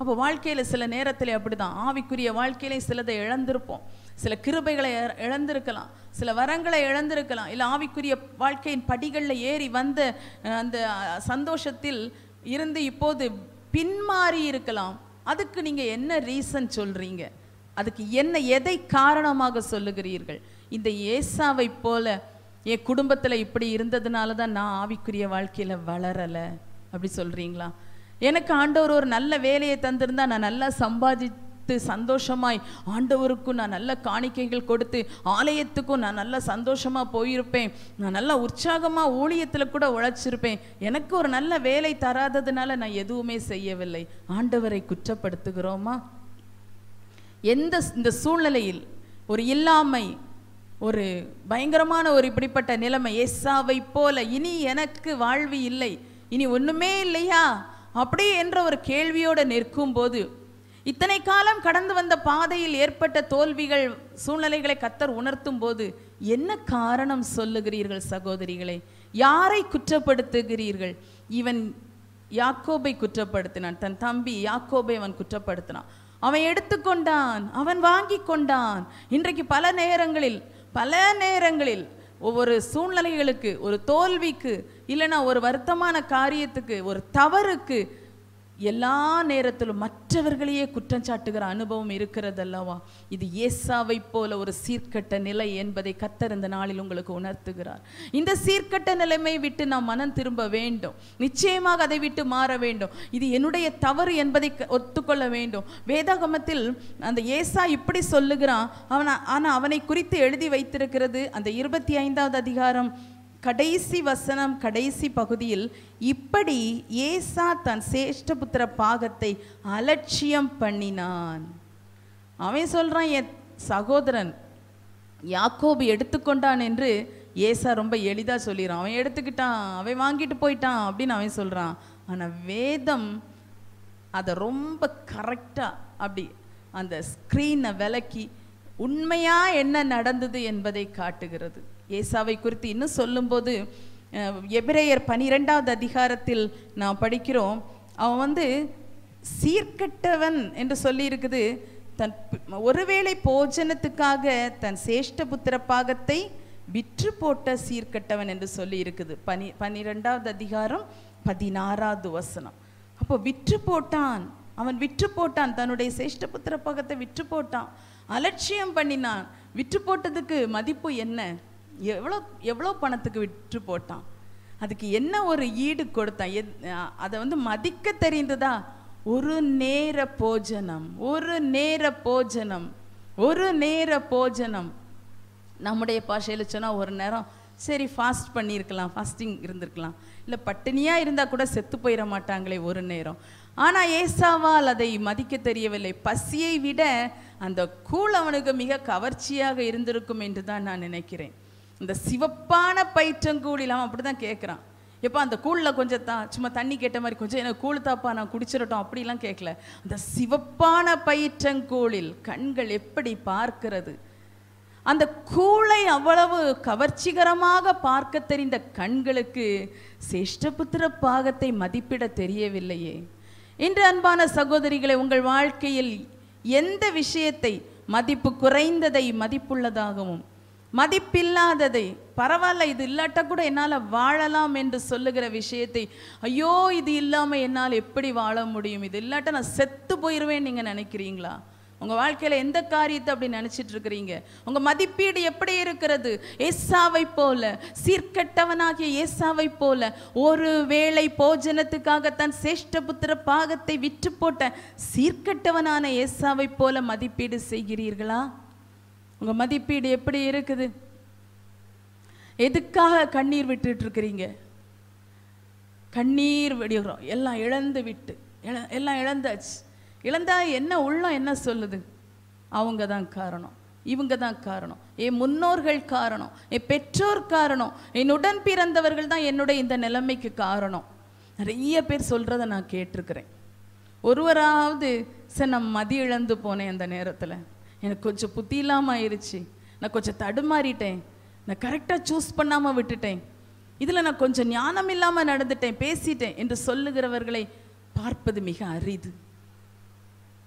அப்போ வாழ்க்கையில் சில நேரத்தில் அப்படிதான் ஆவிக்குரிய வாழ்க்கையிலே சிலதை இழந்திருப்போம் சில கிருபைகளை இழ- இழந்திருக்கலாம் சில வரங்களை இழந்திருக்கலாம் இல்லை ஆவிக்குரிய வாழ்க்கையின் படிகளில் ஏறி வந்த அஹ், அந்த அஹ், சந்தோஷத்தில் இருந்து இப்போது பின்மாறி இருக்கலாம் அதுக்கு நீங்க என்ன ரீசன் சொல்றீங்க அதுக்கு என்ன எதை காரணமாக சொல்லுகிறீர்கள் இந்த ஏசாவை போல என் குடும்பத்துல இப்படி இருந்ததுனால தான் நான் ஆவிக்குரிய வாழ்க்கையில வளரல அப்படி சொல்றீங்களா எனக்கு ஆண்டவர் ஒரு நல்ல வேலையை தந்திருந்தா நான் நல்லா சம்பாதித்து சந்தோஷமாய் ஆண்டவருக்கும் நான் நல்ல காணிக்கைகள் கொடுத்து ஆலயத்துக்கும் நான் நல்லா சந்தோஷமா போயிருப்பேன் நான் நல்லா உற்சாகமா ஊழியத்துல கூட உழைச்சிருப்பேன் எனக்கு ஒரு நல்ல வேலை தராததுனால நான் எதுவுமே செய்யவில்லை ஆண்டவரை குற்றப்படுத்துகிறோமா எந்த ஸ்- இந்த சூழ்நிலையில் ஒரு இல்லாமை ஒரு பயங்கரமான ஒரு இப்படிப்பட்ட நிலைமை எஸ்ஸாவை போல இனி எனக்கு வாழ்வு இல்லை இனி ஒண்ணுமே இல்லையா அப்படி என்ற ஒரு கேள்வியோடு நிற்கும் போது இத்தனை காலம் கடந்து வந்த பாதையில் ஏற்பட்ட தோல்விகள் சூழ்நிலைகளை கத்தர் உணர்த்தும் போது என்ன காரணம் சொல்லுகிறீர்கள் சகோதரிகளே யாரை குற்றப்படுத்துகிறீர்கள் இவன் யாக்கோபை குற்றப்படுத்தினான் தன் தம்பி யாக்கோபை அவன் குற்றப்படுத்தினான் அவன் எடுத்துக்கொண்டான் அவன் வாங்கி கொண்டான் இன்றைக்கு பல நேரங்களில் பல நேரங்களில் ஒவ்வொரு சூழ்நிலைகளுக்கு ஒரு தோல்விக்கு இல்லைன்னா ஒரு வருத்தமான காரியத்துக்கு ஒரு தவறுக்கு எல்லா நேரத்திலும் மற்றவர்களையே குற்றம் சாட்டுகிற அனுபவம் இருக்கிறது அல்லவா இது ஏசாவை போல ஒரு சீர்கட்ட நிலை என்பதை கத்தர் இந்த நாளில் உங்களுக்கு உணர்த்துகிறார் இந்த சீர்கட்ட நிலைமை விட்டு நாம் மனம் திரும்ப வேண்டும் நிச்சயமாக அதை விட்டு மாற வேண்டும் இது என்னுடைய தவறு என்பதை க- ஒத்துக்கொள்ள வேண்டும் வேதாகமத்தில் அந்த ஏசா இப்படி சொல்லுகிறான் அவன் ஆனா அவனை குறித்து எழுதி வைத்திருக்கிறது அந்த இருபத்தி ஐந்தாவது அதிகாரம் கடைசி வசனம் கடைசி பகுதியில் இப்படி ஏசா தன் சேஷ்டபுத்திர பாகத்தை அலட்சியம் பண்ணினான் அவன் சொல்றான் என் சகோதரன் யாக்கோபு எடுத்துக்கொண்டான் என்று ஏசா ரொம்ப எளிதா சொல்லிடுறான் அவன் எடுத்துக்கிட்டான் அவன் வாங்கிட்டு போயிட்டான் அப்படின்னு அவன் சொல்றான் ஆனா வேதம் அதை ரொம்ப கரெக்டாக அப்படி அந்த ஸ்க்ரீனை விலக்கி உண்மையா என்ன நடந்தது என்பதை காட்டுகிறது ஏசாவை குறித்து இன்னும் சொல்லும்போது அஹ், எபிரேயர் பனிரெண்டாவது அதிகாரத்தில் நான் படிக்கிறோம் அவன் வந்து சீர்கெட்டவன் என்று சொல்லி இருக்குது தன் பி- ஒருவேளை போஜனத்துக்காக தன் சேஷ்ட புத்திர பாகத்தை விற்று போட்ட சீர்கெட்டவன் என்று சொல்லி இருக்குது பனி பனிரெண்டாவது அதிகாரம் பதினாறாவது வசனம் அப்போ விற்று போட்டான் அவன் விற்று போட்டான் தன்னுடைய சேஷ்ட புத்திர பாகத்தை விற்று போட்டான் அலட்சியம் பண்ணினான் விற்று போட்டதுக்கு மதிப்பு என்ன எவ்வளோ எவ்வளோ பணத்துக்கு விற்று போட்டான் அதுக்கு என்ன ஒரு ஈடு கொடுத்தான் எத்- அ- அதை வந்து மதிக்க தெரிந்ததா ஒரு நேர போஜனம் ஒரு நேர போஜனம் ஒரு நேர போஜனம் நம்முடைய பாஷையில் சொன்னால் ஒரு நேரம் சரி ஃபாஸ்ட் பண்ணியிருக்கலாம் ஃபாஸ்டிங் இருந்திருக்கலாம் இல்லை பட்டினியாக இருந்தால் கூட செத்து போயிட மாட்டாங்களே ஒரு நேரம் ஆனால் ஏசாவால் அதை மதிக்க தெரியவில்லை பசியை விட அந்த கூழ் அவனுக்கு மிக கவர்ச்சியாக இருந்திருக்கும் என்று தான் நான் நினைக்கிறேன் இந்த சிவப்பான பயிற்றங்கூழில் அவன் அப்படி தான் கேட்குறான் எப்போ அந்த கூழில் கொஞ்சம் தான் சும்மா தண்ணி கேட்ட மாதிரி கொஞ்சம் எனக்கு கூழ் தாப்பா நான் குடிச்சிடட்டும் அப்படிலாம் கேட்கல அந்த சிவப்பான பயிற்றங்கூழில் கண்கள் எப்படி பார்க்கிறது அந்த கூளை அவ்வளவு கவர்ச்சிகரமாக பார்க்க தெரிந்த கண்களுக்கு சேஷ்டபுத்திர பாகத்தை மதிப்பிட தெரியவில்லையே இன்று அன்பான சகோதரிகளை உங்கள் வாழ்க்கையில் எந்த விஷயத்தை மதிப்பு குறைந்ததை மதிப்புள்ளதாகவும் மதிப்பில்லாததை பரவாயில்ல இது இல்லாட்டா கூட என்னால் வாழலாம் என்று சொல்லுகிற விஷயத்தை ஐயோ இது இல்லாமல் என்னால் எப்படி வாழ முடியும் இது இல்லாட்டா நான் செத்து போயிடுவேன் நீங்கள் நினைக்கிறீங்களா உங்க வாழ்க்கையில எந்த காரியத்தை அப்படி நினைச்சிட்டு இருக்கிறீங்க உங்க மதிப்பீடு எப்படி இருக்கிறது ஏசாவை போல சீர்கெட்டவனாகிய ஏசாவை போல ஒரு வேளை போஜனத்துக்காக தன் சேஷ்டபுத்திர பாகத்தை விற்று போட்ட சீர்கெட்டவனான ஏசாவை போல மதிப்பீடு செய்கிறீர்களா உங்க மதிப்பீடு எப்படி இருக்குது எதுக்காக கண்ணீர் விட்டுட்டு இருக்கிறீங்க கண்ணீர் விடுகிறோம் எல்லாம் இழந்து விட்டு இழ- எல்லாம் இழந்தாச்சு இழந்தா என்ன உள்ளம் என்ன சொல்லுது அவங்க தான் காரணம் இவங்க தான் காரணம் என் முன்னோர்கள் காரணம் என் பெற்றோர் காரணம் என் உடன் பிறந்தவர்கள் தான் என்னுடைய இந்த நிலைமைக்கு காரணம் நிறைய பேர் சொல்றத நான் கேட்டிருக்கிறேன் ஒருவராவது சார் நான் மதி இழந்து போனேன் அந்த நேரத்தில் எனக்கு கொஞ்சம் புத்தி இல்லாமல் ஆயிருச்சு நான் கொஞ்சம் தடுமாறிட்டேன் நான் கரெக்டாக சூஸ் பண்ணாமல் விட்டுட்டேன் இதில் நான் கொஞ்சம் ஞானம் இல்லாமல் நடந்துட்டேன் பேசிட்டேன் என்று சொல்லுகிறவர்களை பார்ப்பது மிக அரிது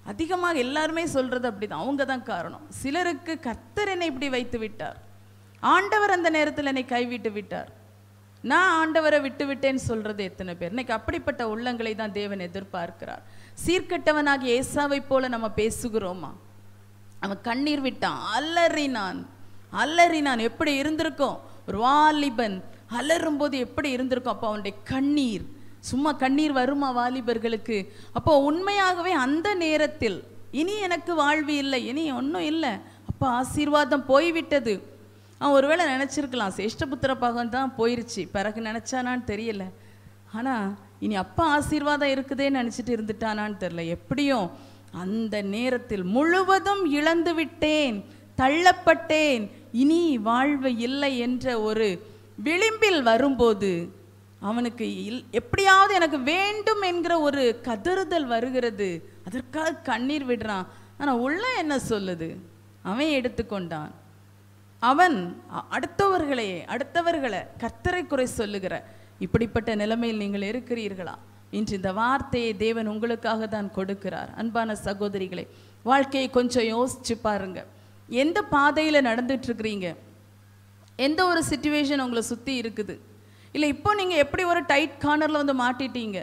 அதிகமாக எல்லாருமே சொல்றது அப்படிதான் அவங்க தான் காரணம் சிலருக்கு கர்த்தர் என்னை இப்படி வைத்து விட்டார் ஆண்டவர் அந்த நேரத்தில் என்னை கைவிட்டு விட்டார் நான் ஆண்டவரை விட்டு விட்டேன்னு சொல்றது எத்தனை பேர் இன்னைக்கு அப்படிப்பட்ட உள்ளங்களை தான் தேவன் எதிர்பார்க்கிறார் சீர்கெட்டவனாகிய ஏசாவை போல நம்ம பேசுகிறோமா அவன் கண்ணீர் விட்டான் அலறினான் அலறினான் எப்படி இருந்திருக்கும் ஒரு வாலிபன் அலறும் போது எப்படி இருந்திருக்கும் அப்போ அவனுடைய கண்ணீர் சும்மா கண்ணீர் வருமா வாலிபர்களுக்கு அப்போ உண்மையாகவே அந்த நேரத்தில் இனி எனக்கு வாழ்வு இல்லை இனி ஒன்றும் இல்லை அப்போ ஆசீர்வாதம் போய்விட்டது அவன் ஒருவேளை நினச்சிருக்கலாம் சேஷ்டபுத்திர பாகம் தான் போயிருச்சு பிறகு நினச்சானான்னு தெரியல ஆனால் இனி அப்பா ஆசீர்வாதம் இருக்குதேன்னு நினச்சிட்டு இருந்துட்டானான்னு தெரியல எப்படியும் அந்த நேரத்தில் முழுவதும் இழந்து விட்டேன் தள்ளப்பட்டேன் இனி வாழ்வு இல்லை என்ற ஒரு விளிம்பில் வரும்போது அவனுக்கு இல் எப்படியாவது எனக்கு வேண்டும் என்கிற ஒரு கதறுதல் வருகிறது அதற்காக கண்ணீர் விடுறான் ஆனால் உள்ள என்ன சொல்லுது அவன் எடுத்துக்கொண்டான் அவன் அ- அடுத்தவர்களே அடுத்தவர்களை கர்த்தரை குறை சொல்லுகிற இப்படிப்பட்ட நிலைமையில் நீங்கள் இருக்கிறீர்களா இன்று இந்த வார்த்தையை தேவன் உங்களுக்காக தான் கொடுக்கிறார் அன்பான சகோதரிகளே வாழ்க்கையை கொஞ்சம் யோசிச்சு பாருங்க எந்த பாதையில நடந்துட்டு இருக்கிறீங்க எந்த ஒரு சுச்சுவேஷன் உங்களை சுத்தி இருக்குது இல்லை இப்போ நீங்க எப்படி ஒரு டைட் கார்னர்ல வந்து மாட்டிட்டீங்க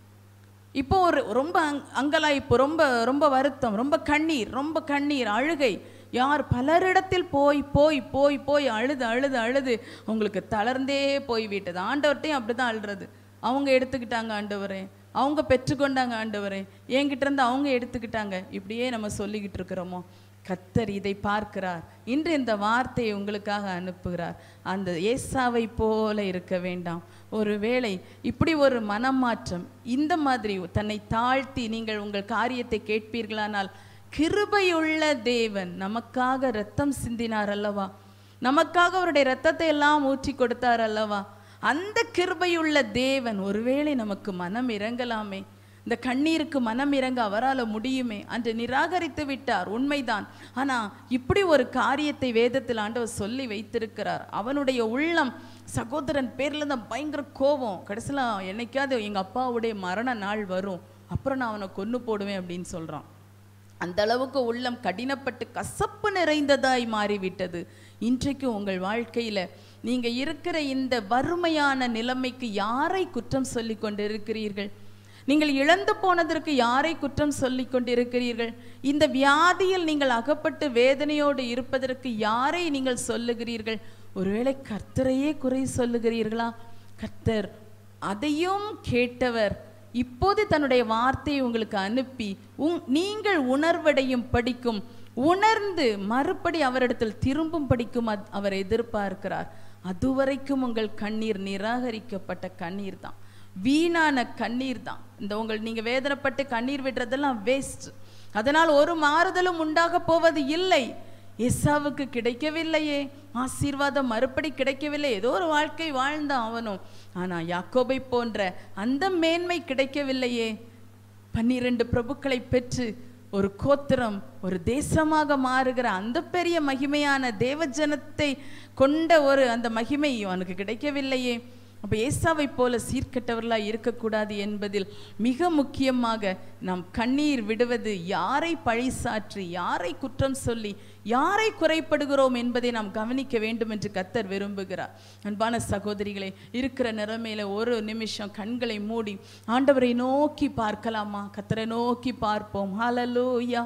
இப்போ ஒரு ரொம்ப அங் அங்கலாய்ப்பு ரொம்ப ரொம்ப வருத்தம் ரொம்ப கண்ணீர் ரொம்ப கண்ணீர் அழுகை யார் பலரிடத்தில் போய் போய் போய் போய் அழுது அழுது அழுது உங்களுக்கு தளர்ந்தே போய் விட்டது ஆண்டவர்கிட்டையும் அப்படி தான் அழுறது அவங்க எடுத்துக்கிட்டாங்க ஆண்டவரே அவங்க பெற்றுக்கொண்டாங்க ஆண்டவரே என்கிட்ட இருந்து அவங்க எடுத்துக்கிட்டாங்க இப்படியே நம்ம சொல்லிக்கிட்டு இருக்கிறோமோ கத்தர் இதை பார்க்கிறார் இன்று இந்த வார்த்தையை உங்களுக்காக அனுப்புகிறார் அந்த ஏசாவை போல இருக்க வேண்டாம் ஒருவேளை இப்படி ஒரு மனமாற்றம் இந்த மாதிரி தன்னை தாழ்த்தி நீங்கள் உங்கள் காரியத்தை கேட்பீர்களானால் கிருபையுள்ள தேவன் நமக்காக ரத்தம் சிந்தினார் அல்லவா நமக்காக அவருடைய ரத்தத்தை எல்லாம் ஊற்றி கொடுத்தார் அல்லவா அந்த கிருபையுள்ள தேவன் ஒருவேளை நமக்கு மனம் இறங்கலாமே இந்த கண்ணீருக்கு மனம் இறங்க அவரால முடியுமே அன்று நிராகரித்து விட்டார் உண்மைதான் ஆனா இப்படி ஒரு காரியத்தை வேதத்தில் ஆண்டவர் சொல்லி வைத்திருக்கிறார் அவனுடைய உள்ளம் சகோதரன் பேர்ல தான் பயங்கர கோபம் கடைசியில் என்னைக்காவது எங்க அப்பாவுடைய மரண நாள் வரும் அப்புறம் நான் அவனை கொன்னு போடுவேன் அப்படின்னு சொல்றான் அந்த அளவுக்கு உள்ளம் கடினப்பட்டு கசப்பு நிறைந்ததாய் மாறிவிட்டது இன்றைக்கு உங்கள் வாழ்க்கையில நீங்க இருக்கிற இந்த வறுமையான நிலைமைக்கு யாரை குற்றம் சொல்லி கொண்டிருக்கிறீர்கள் நீங்கள் இழந்து போனதற்கு யாரை குற்றம் சொல்லி கொண்டிருக்கிறீர்கள் இந்த வியாதியில் நீங்கள் அகப்பட்டு வேதனையோடு இருப்பதற்கு யாரை நீங்கள் சொல்லுகிறீர்கள் ஒருவேளை கர்த்தரையே குறை சொல்லுகிறீர்களா கர்த்தர் அதையும் கேட்டவர் இப்போது தன்னுடைய வார்த்தையை உங்களுக்கு அனுப்பி உங் நீங்கள் உணர்வடையும் படிக்கும் உணர்ந்து மறுபடி அவரிடத்தில் திரும்பும் படிக்கும் அத்- அவர் எதிர்பார்க்கிறார் அதுவரைக்கும் உங்கள் கண்ணீர் நிராகரிக்கப்பட்ட கண்ணீர் தான் வீணான கண்ணீர் தான் இந்த உங்கள் நீங்க வேதனைப்பட்டு கண்ணீர் விடுறதெல்லாம் வேஸ்ட் அதனால் ஒரு மாறுதலும் உண்டாக போவது இல்லை எஸ்ஸாவுக்கு கிடைக்கவில்லையே ஆசீர்வாதம் மறுபடி கிடைக்கவில்லை ஏதோ ஒரு வாழ்க்கை வாழ்ந்தான் அவனும் ஆனா யாக்கோபை போன்ற அந்த மேன்மை கிடைக்கவில்லையே பன்னிரண்டு பிரபுக்களை பெற்று ஒரு கோத்திரம் ஒரு தேசமாக மாறுகிற அந்த பெரிய மகிமையான தேவஜனத்தை கொண்ட ஒரு அந்த மகிமை அவனுக்கு கிடைக்கவில்லையே அப்ப ஏசாவை போல சீர்கெட்டவர்களாய் இருக்கக்கூடாது என்பதில் மிக முக்கியமாக நாம் கண்ணீர் விடுவது யாரை பழிசாற்றி யாரை குற்றம் சொல்லி யாரை குறைப்படுகிறோம் என்பதை நாம் கவனிக்க வேண்டும் என்று கத்தர் விரும்புகிறார் அன்பான சகோதரிகளே இருக்கிற நிலைமையில ஒரு நிமிஷம் கண்களை மூடி ஆண்டவரை நோக்கி பார்க்கலாமா கத்தரை நோக்கி பார்ப்போம் ஹalleluya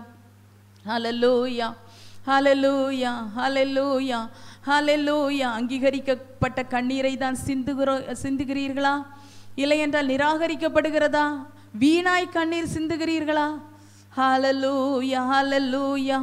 ஹalleluya ஹalleluya ஹalleluya ஹalleluya அங்கீகரிக்கப்பட்ட கண்ணீரை தான் சிந்துகிறோ சிந்துகிறீர்களா இல்லை என்றால் நிராகரிக்கப்படுகிறதா வீணாய் கண்ணீர் சிந்துகிறீர்களா ஹalleluya ஹalleluya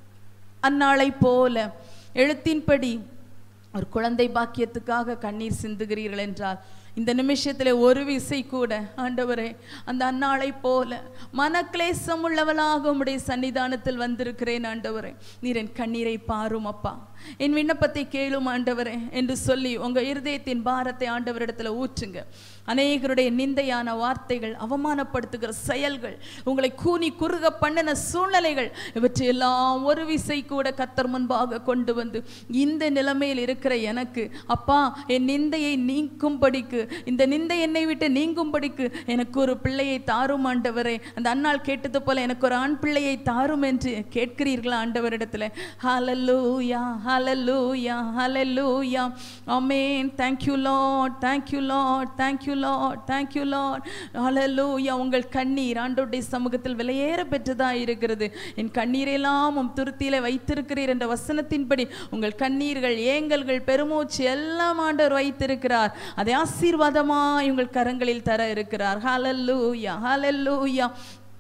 அந்நாளை போல எழுத்தின்படி ஒரு குழந்தை பாக்கியத்துக்காக கண்ணீர் சிந்துகிறீர்கள் என்றால் இந்த நிமிஷத்திலே ஒரு விசை கூட ஆண்டவரே அந்த அந்நாளை போல மனக்லேசம் உள்ளவளாக உம்முடைய சன்னிதானத்தில் வந்திருக்கிறேன் ஆண்டவரே நீர் என் கண்ணீரை பாரும் அப்பா என் விண்ணப்பத்தை கேளும் ஆண்டவரே என்று சொல்லி உங்க இருதயத்தின் பாரத்தை ஆண்டவரிடத்துல ஊற்றுங்க அநேகருடைய நிந்தையான வார்த்தைகள் அவமானப்படுத்துகிற செயல்கள் உங்களை கூனி குறுக பண்ணின சூழ்நிலைகள் இவற்றையெல்லாம் ஒரு விசை கூட கத்தர் முன்பாக கொண்டு வந்து இந்த நிலைமையில் இருக்கிற இருக்கிற எனக்கு அப்பா என் நிந்தையை நீக்கும்படிக்கு இந்த நிந்தை என்னை விட்டு நீங்கும்படிக்கு எனக்கு ஒரு பிள்ளையை தாரும் ஆண்டவரே அந்த அன்னாள் கேட்டது போல எனக்கு ஒரு ஆண் பிள்ளையை தாரும் என்று கேட்கிறீர்களா ஆண்டவரிடத்துல ஹalleluya ஹalleluya ஹalleluya ஆமென் thank you lord thank you lord thank you lord thank you lord ஹalleluya உங்கள் கண்ணீர் ஆண்டவருடைய சமூகத்தில் விலையேற பெற்றதா இருக்கிறது என் கண்ணீரெல்லாம் உம் துருத்தியில வைத்திருக்கிறீர் என்ற வசனத்தின்படி உங்கள் கண்ணீர்கள் ஏங்கல்கள் பெருமூச்சு எல்லாம் ஆண்டவர் வைத்திருக்கிறார் அதை ஆசீர்வாதமாய் உங்கள் கரங்களில் தர இருக்கிறார் ஹalleluya ஹalleluya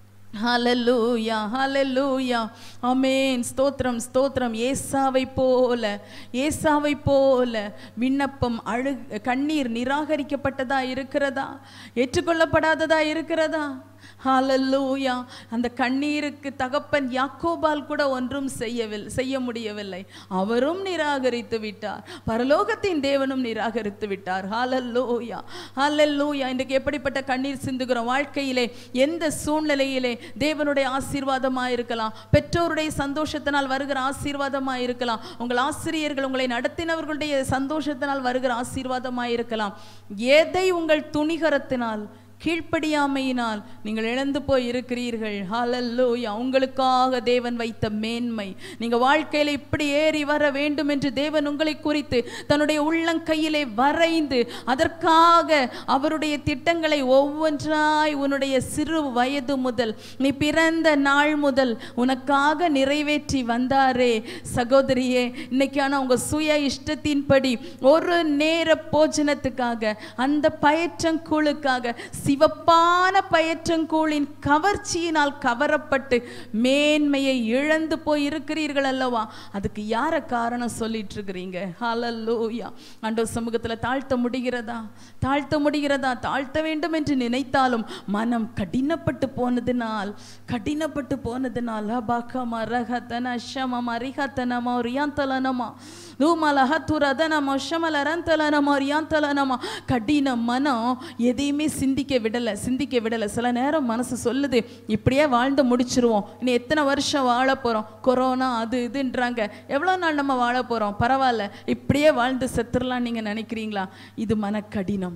ஹalleluya ஹalleluya ஆமென் ஸ்தோத்திரம் ஸ்தோத்திரம் ஏசாவை போல ஏசாவை போல விண்ணப்பம் அழு கண்ணீர் நிராகரிக்கப்பட்டதா இருக்கிறதா ஏற்றுக்கொள்ளப்படாததா இருக்கிறதா ஹalleluya அந்த கண்ணீருக்கு தகப்பன் யாக்கோபால் கூட ஒன்றும் செய்யவில்லை செய்ய முடியவில்லை அவரும் நிராகரித்து விட்டார் பரலோகத்தின் தேவனும் நிராகரித்து விட்டார் ஹalleluya ஹalleluya இன்றைக்கு எப்படிப்பட்ட கண்ணீர் சிந்துகிறோம் வாழ்க்கையிலே எந்த சூழ்நிலையிலே தேவனுடைய ஆசீர்வாதமாக இருக்கலாம் பெற்றோருடைய சந்தோஷத்தினால் வருகிற ஆசீர்வாதமாக இருக்கலாம் உங்கள் ஆசிரியர்கள் உங்களை நடத்தினவர்களுடைய சந்தோஷத்தினால் வருகிற ஆசீர்வாதமாக இருக்கலாம் எதை உங்கள் துணிகரத்தினால் கீழ்ப்படியாமையினால் நீங்கள் இழந்து போய் இருக்கிறீர்கள் ஹalleluya உங்களுக்காக தேவன் வைத்த மேன்மை நீங்க வாழ்க்கையில இப்படி ஏறி வர வேண்டும் என்று தேவன் உங்களை குறித்து தன்னுடைய உள்ளங்கையிலே வரைந்து அதற்காக அவருடைய திட்டங்களை ஒவ்வொன்றாய் உன்னுடைய சிறு வயது முதல் நீ பிறந்த நாள் முதல் உனக்காக நிறைவேற்றி வந்தாரே சகோதரியே இன்னைக்கு ஆனா உங்க சுய இஷ்டத்தின்படி ஒரு நேர போஜனத்துக்காக அந்த பயற்றங்கூழுக்காக சிவப்பான பயற்றங்கூழின் கவர்ச்சியினால் கவரப்பட்டு மேன்மையை இழந்து போய் இருக்கிறீர்கள் அல்லவா அதுக்கு யார காரணம் சொல்லிட்டு இருக்கிறீங்க ஹalleluya ஆண்டவர் சமூகத்துல தாழ்த்த முடிகிறதா தாழ்த்த முடிகிறதா தாழ்த்த வேண்டும் என்று நினைத்தாலும் மனம் கடினப்பட்டு போனதினால் கடினப்பட்டு போனதினால் அபாக்கமா ரகத்தன ஷமமா ரிகத்தனமா ரியாந்தலனமா தூமலஹத்துரதனமா ஷமலரந்தலனமா ரியாந்தலனமா கடின மனம் எதையுமே சிந்திக்க விடலை சிந்திக்க விடலை சில நேரம் மனசு சொல்லுது இப்படியே வாழ்ந்து முடிச்சிருவோம் இனி எத்தனை வருஷம் வாழ போகிறோம் கொரோனா அது இதுன்றாங்க எவ்வளோ நாள் நம்ம வாழ போகிறோம் பரவாயில்ல இப்படியே வாழ்ந்து செத்துடலாம் நீங்கள் நினைக்கிறீங்களா இது மனக்கடினம்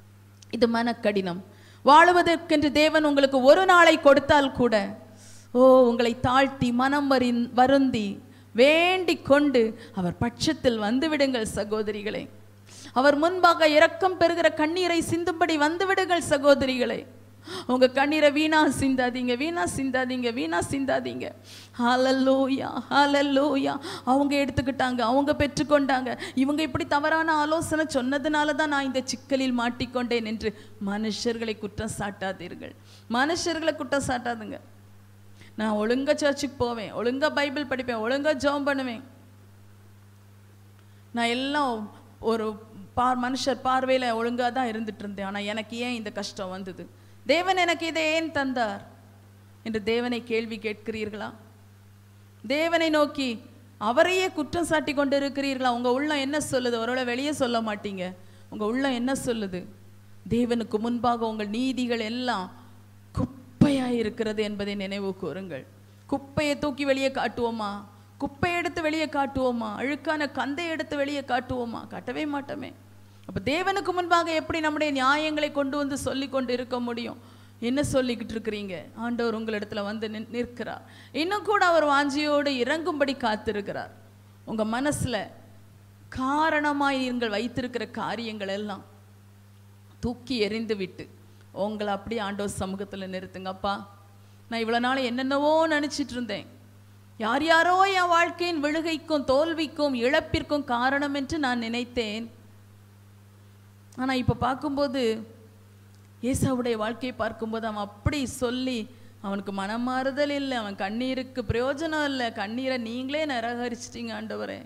இது மனக்கடினம் வாழுவதற்கென்று தேவன் உங்களுக்கு ஒரு நாளை கொடுத்தால் கூட ஓ உங்களை தாழ்த்தி மனம் வரின் வருந்தி வேண்டிக் கொண்டு அவர் பட்சத்தில் வந்து விடுங்கள் சகோதரிகளே அவர் முன்பாக இரக்கம் பெறுகிற கண்ணீரை சிந்தும்படி வந்து விடுங்கள் சகோதரிகளே உங்க கண்ணீரை வீணா சிந்தாதீங்க வீணா சிந்தாதீங்க வீணா சிந்தாதீங்க ஹalleluya ஹalleluya அவங்க எடுத்துக்கிட்டாங்க அவங்க பெற்றுக்கொண்டாங்க இவங்க இப்படி தவறான ஆலோசனை சொன்னதுனால தான் நான் இந்த சிக்கலில் மாட்டிக்கொண்டேன் என்று மனுஷர்களை குற்றம் சாட்டாதீர்கள் மனுஷர்களை குற்றம் சாட்டாதுங்க நான் ஒழுங்கா சர்ச்சுக்கு போவேன் ஒழுங்கா பைபிள் படிப்பேன் ஒழுங்கா ஜெபம் பண்ணுவேன் நான் எல்லாம் ஒரு பார் மனுஷர் பார்வையில் ஒழுங்காக தான் இருந்துட்டு இருந்தேன் ஆனால் எனக்கு ஏன் இந்த கஷ்டம் வந்தது தேவன் எனக்கு இதை ஏன் தந்தார் என்று தேவனை கேள்வி கேட்கிறீர்களா தேவனை நோக்கி அவரையே குற்றம் சாட்டி கொண்டு இருக்கிறீர்களா உங்க உள்ளம் என்ன சொல்லுது ஒருவேளை வெளியே சொல்ல மாட்டீங்க உங்க உள்ளம் என்ன சொல்லுது தேவனுக்கு முன்பாக உங்கள் நீதிகள் எல்லாம் குப்பையா இருக்கிறது என்பதை நினைவு கூறுங்கள் குப்பையை தூக்கி வெளியே காட்டுவோமா குப்பை எடுத்து வெளியே காட்டுவோமா அழுக்கான கந்தை எடுத்து வெளியே காட்டுவோமா காட்டவே மாட்டோமே அப்ப தேவனுக்கு முன்பாக எப்படி நம்முடைய நியாயங்களை கொண்டு வந்து சொல்லி கொண்டு இருக்க முடியும் என்ன சொல்லிக்கிட்டு இருக்கிறீங்க ஆண்டவர் உங்களிடத்துல வந்து நின்- நிற்கிறார் இன்னும் கூட அவர் வாஞ்சியோடு இறங்கும்படி காத்திருக்கிறார் உங்க மனசுல காரணமாய் நீங்கள் வைத்திருக்கிற காரியங்கள் எல்லாம் தூக்கி எறிந்து விட்டு உங்களை அப்படியே ஆண்டவர் சமூகத்தில் நிறுத்துங்கப்பா நான் இவ்வளோ நாள் என்னென்னவோ நினச்சிட்டு இருந்தேன் யார் யாரோ என் வாழ்க்கையின் விழுகைக்கும் தோல்விக்கும் இழப்பிற்கும் காரணம் என்று நான் நினைத்தேன் ஆனால் இப்போ பார்க்கும்போது ஏசாவுடைய வாழ்க்கையை பார்க்கும்போது அவன் அப்படி சொல்லி அவனுக்கு மனமாறுதல் இல்லை அவன் கண்ணீருக்கு பிரயோஜனம் இல்லை கண்ணீரை நீங்களே நிராகரிச்சிட்டீங்க ஆண்டவரே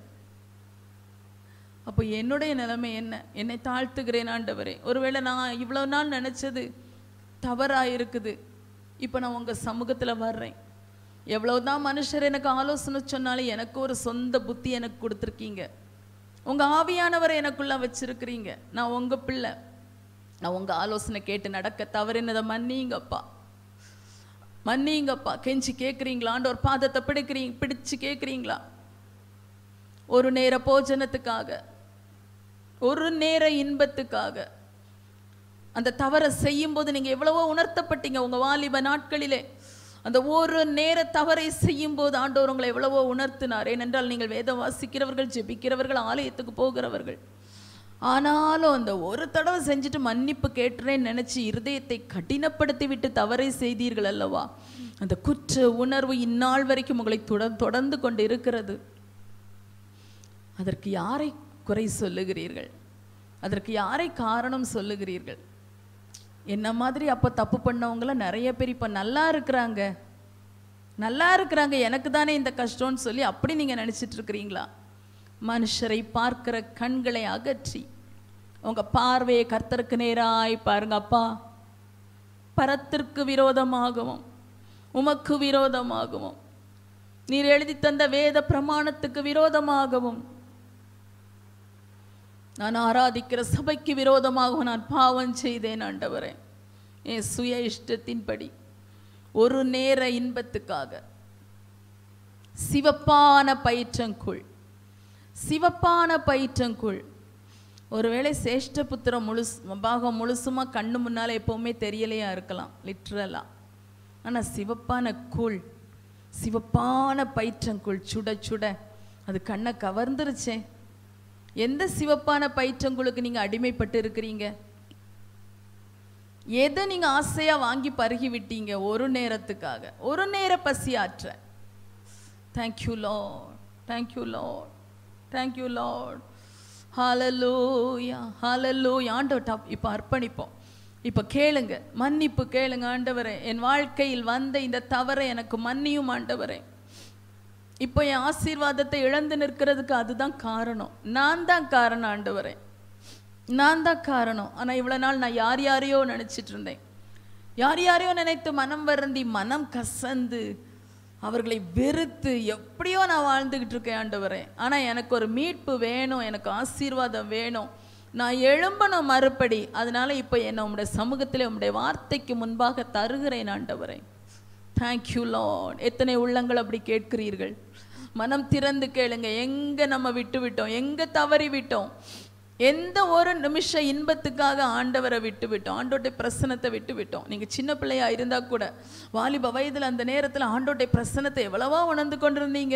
அப்போ என்னுடைய நிலைமை என்ன என்னை தாழ்த்துகிறேன் ஆண்டவரே ஒருவேளை நான் இவ்வளோ நாள் நினச்சது தவறாக இருக்குது இப்போ நான் உங்கள் சமூகத்தில் வர்றேன் எவ்வளவுதான் மனுஷர் எனக்கு ஆலோசனை சொன்னாலும் எனக்கு ஒரு சொந்த புத்தி எனக்கு கொடுத்துருக்கீங்க உங்கள் ஆவியானவரை எனக்குள்ள வச்சிருக்கிறீங்க நான் உங்கள் பிள்ளை நான் உங்கள் ஆலோசனை கேட்டு நடக்க தவறினதை மன்னிங்கப்பா மன்னிங்கப்பா கெஞ்சி கேட்குறீங்களா ஆண்டவர் பாதத்தை பிடிக்கிறீங்க பிடிச்சு கேட்குறீங்களா ஒரு நேர போஜனத்துக்காக ஒரு நேர இன்பத்துக்காக அந்த தவறை செய்யும்போது நீங்க எவ்வளவோ உணர்த்தப்பட்டீங்க உங்க வாலிப நாட்களிலே அந்த ஒரு நேர தவறை செய்யும் போது ஆண்டவர் உங்களை எவ்வளவோ உணர்த்தினார் ஏனென்றால் நீங்கள் வேதம் வாசிக்கிறவர்கள் ஜெபிக்கிறவர்கள் ஆலயத்துக்கு போகிறவர்கள் ஆனாலும் அந்த ஒரு தடவை செஞ்சுட்டு மன்னிப்பு கேட்டுறேன்னு நினைச்சு இருதயத்தை கடினப்படுத்தி விட்டு தவறை செய்தீர்கள் அல்லவா அந்த குற்ற உணர்வு இந்நாள் வரைக்கும் உங்களை தொடர் தொடர்ந்து கொண்டு இருக்கிறது அதற்கு யாரை குறை சொல்லுகிறீர்கள் அதற்கு யாரை காரணம் சொல்லுகிறீர்கள் என்ன மாதிரி அப்போ தப்பு பண்ணவங்கள நிறைய பேர் இப்போ நல்லா இருக்கிறாங்க நல்லா இருக்கிறாங்க எனக்கு தானே இந்த கஷ்டம்னு சொல்லி அப்படி நீங்கள் நினச்சிட்டு இருக்கிறீங்களா மனுஷரை பார்க்கிற கண்களை அகற்றி உங்க பார்வையை கர்த்தருக்கு நேராய் பாருங்க அப்பா பரத்திற்கு விரோதமாகவும் உமக்கு விரோதமாகவும் நீர் எழுதி தந்த வேத பிரமாணத்துக்கு விரோதமாகவும் நான் ஆராதிக்கிற சபைக்கு விரோதமாக நான் பாவம் செய்தேன் ஆண்டவரே என் சுய இஷ்டத்தின்படி ஒரு நேர இன்பத்துக்காக சிவப்பான பயிற்றங்குள் சிவப்பான பயிற்றங்குள் ஒருவேளை சேஷ்ட புத்திரம் முழுசு பாகம் முழுசுமா கண்ணு முன்னால எப்பவுமே தெரியலையா இருக்கலாம் லிட்ரலா ஆனா சிவப்பான கூழ் சிவப்பான பயிற்றங்குள் சுட சுட அது கண்ணை கவர்ந்துருச்சே எந்த சிவப்பான பயிற்றங்குளுக்கு நீங்க அடிமைப்பட்டு இருக்கிறீங்க எதை நீங்க ஆசையா வாங்கி பருகி விட்டீங்க ஒரு நேரத்துக்காக ஒரு நேர பசி ஆற்ற thank you Lord thank you Lord thank you Lord ஹalleluya ஹalleluya ஆண்டவர்ட்ட இப்போ அர்ப்பணிப்போம் இப்போ கேளுங்க மன்னிப்பு கேளுங்க ஆண்டவரே என் வாழ்க்கையில் வந்த இந்த தவறை எனக்கு மன்னியும் ஆண்டவரே இப்போ என் ஆசீர்வாதத்தை இழந்து நிற்கிறதுக்கு அதுதான் காரணம் நான் தான் காரணம் ஆண்டவரே நான் தான் காரணம் ஆனா இவ்வளவு நாள் நான் யார் யாரையோ நினைச்சிட்டு இருந்தேன் யார் யாரையோ நினைத்து மனம் வருந்தி மனம் கசந்து அவர்களை வெறுத்து எப்படியோ நான் வாழ்ந்துகிட்டு இருக்கேன் ஆண்டவரே ஆனா எனக்கு ஒரு மீட்பு வேணும் எனக்கு ஆசீர்வாதம் வேணும் நான் எழும்பணும் மறுபடி அதனால இப்போ என்னை உம்முடைய சமூகத்திலே உம்முடைய வார்த்தைக்கு முன்பாக தருகிறேன் ஆண்டவரே தேங்க்யூ லார்ட் எத்தனை உள்ளங்கள் அப்படி கேட்கிறீர்கள் மனம் திறந்து கேளுங்க எங்க நம்ம விட்டு விட்டோம் எங்க தவறி விட்டோம் எந்த ஒரு நிமிஷ இன்பத்துக்காக ஆண்டவரை விட்டு விட்டோம் ஆண்டோட்டை பிரசனத்தை விட்டு விட்டோம் நீங்க சின்ன பிள்ளையா இருந்தா கூட வாலிப வயதுல அந்த நேரத்துல ஆண்டோட்டை பிரசனத்தை எவ்வளவா உணர்ந்து கொண்டிருந்தீங்க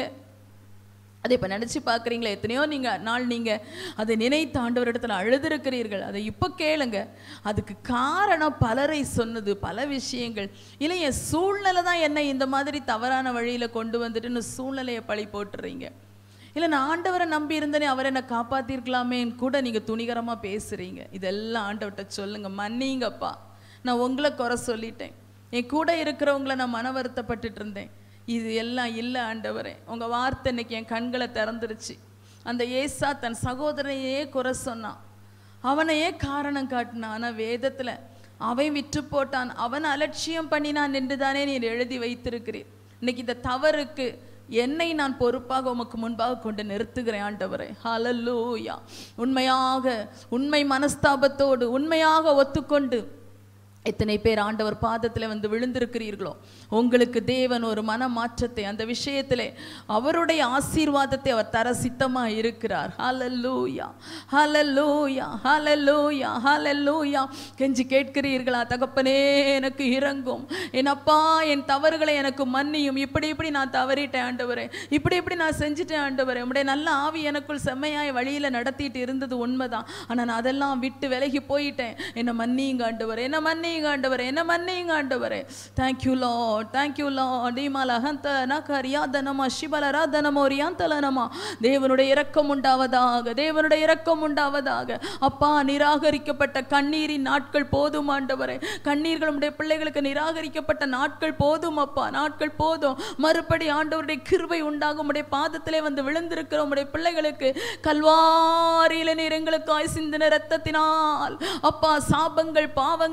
அதை இப்போ நினச்சி பார்க்குறீங்களா எத்தனையோ நீங்கள் நாள் நீங்கள் அதை நினைத்து ஆண்டவரிடத்துல அழுதிருக்கிறீர்கள் அதை இப்போ கேளுங்க அதுக்கு காரணம் பலரை சொன்னது பல விஷயங்கள் இல்லை என் சூழ்நிலை தான் என்னை இந்த மாதிரி தவறான வழியில் கொண்டு வந்துட்டுன்னு சூழ்நிலையை பழி போட்டுறீங்க இல்லை நான் ஆண்டவரை நம்பி இருந்தேனே அவர் என்னை காப்பாற்றிருக்கலாமேன்னு கூட நீங்கள் துணிகரமாக பேசுகிறீங்க இதெல்லாம் ஆண்டவர்கிட்ட சொல்லுங்க மன்னிங்கப்பா நான் உங்களை குறை சொல்லிட்டேன் என் கூட இருக்கிறவங்கள நான் மன வருத்தப்பட்டுட்டு இருந்தேன் இது எல்லாம் இல்லை ஆண்டவரே உங்கள் வார்த்தை இன்னைக்கு என் கண்களை திறந்துருச்சு அந்த ஏசா தன் சகோதரனையே குறை சொன்னான் அவனையே காரணம் காட்டினான் ஆனால் வேதத்தில் அவன் விற்று போட்டான் அவன் அலட்சியம் பண்ணினான் என்று தானே நீர் எழுதி வைத்திருக்கிறீர் இன்னைக்கு இந்த தவறுக்கு என்னை நான் பொறுப்பாக உமக்கு முன்பாக கொண்டு நிறுத்துகிறேன் ஆண்டவரே ஹalleluya உண்மையாக உண்மை மனஸ்தாபத்தோடு உண்மையாக ஒத்துக்கொண்டு எத்தனை பேர் ஆண்டவர் பாதத்தில் வந்து விழுந்திருக்கிறீர்களோ உங்களுக்கு தேவன் ஒரு மன மாற்றத்தை அந்த விஷயத்திலே அவருடைய ஆசீர்வாதத்தை அவர் தர சித்தமா இருக்கிறார் ஹalleluya ஹalleluya ஹalleluya ஹalleluya கெஞ்சி கேட்கிறீர்களா தகப்பனே எனக்கு இறங்கும் என் அப்பா என் தவறுகளை எனக்கு மன்னியும் இப்படி இப்படி நான் தவறிட்டேன் ஆண்டவரே இப்படி இப்படி நான் செஞ்சுட்டேன் ஆண்டவரே உம்முடைய நல்ல ஆவி எனக்குள் செம்மையாய் வழியில நடத்திட்டு இருந்தது உண்மைதான் ஆனா நான் அதெல்லாம் விட்டு விலகி போயிட்டேன் என்ன மன்னியுங்க ஆண்டவரே என்ன மன்னியுங்க ஆண்டவரே என்ன மன்னியுங்க ஆண்டவரே தேங்க்யூ லார்ட் தேங்க்யூ லார்ட் ஈமால ஹந்த நகரியாதனமா சிபலராதனமோ ரியாந்தலனமா தேவனுடைய இரக்கம் உண்டாவதாக தேவனுடைய இரக்கம் உண்டாவதாக அப்பா நிராகரிக்கப்பட்ட கண்ணீரின் நாட்கள் போதும் ஆண்டவரே கண்ணீர்கள் உம்முடைய பிள்ளைகளுக்கு நிராகரிக்கப்பட்ட நாட்கள் போதும் அப்பா நாட்கள் போதும் மறுபடி ஆண்டவருடைய கிருபை உண்டாகும் உடைய பாதத்திலே வந்து விழுந்திருக்கிற உம்முடைய பிள்ளைகளுக்கு கல்வாரியில நீர் எங்களுக்காய் சிந்தின ரத்தத்தினால் அப்பா சாபங்கள் பாவங்கள் தண்டனை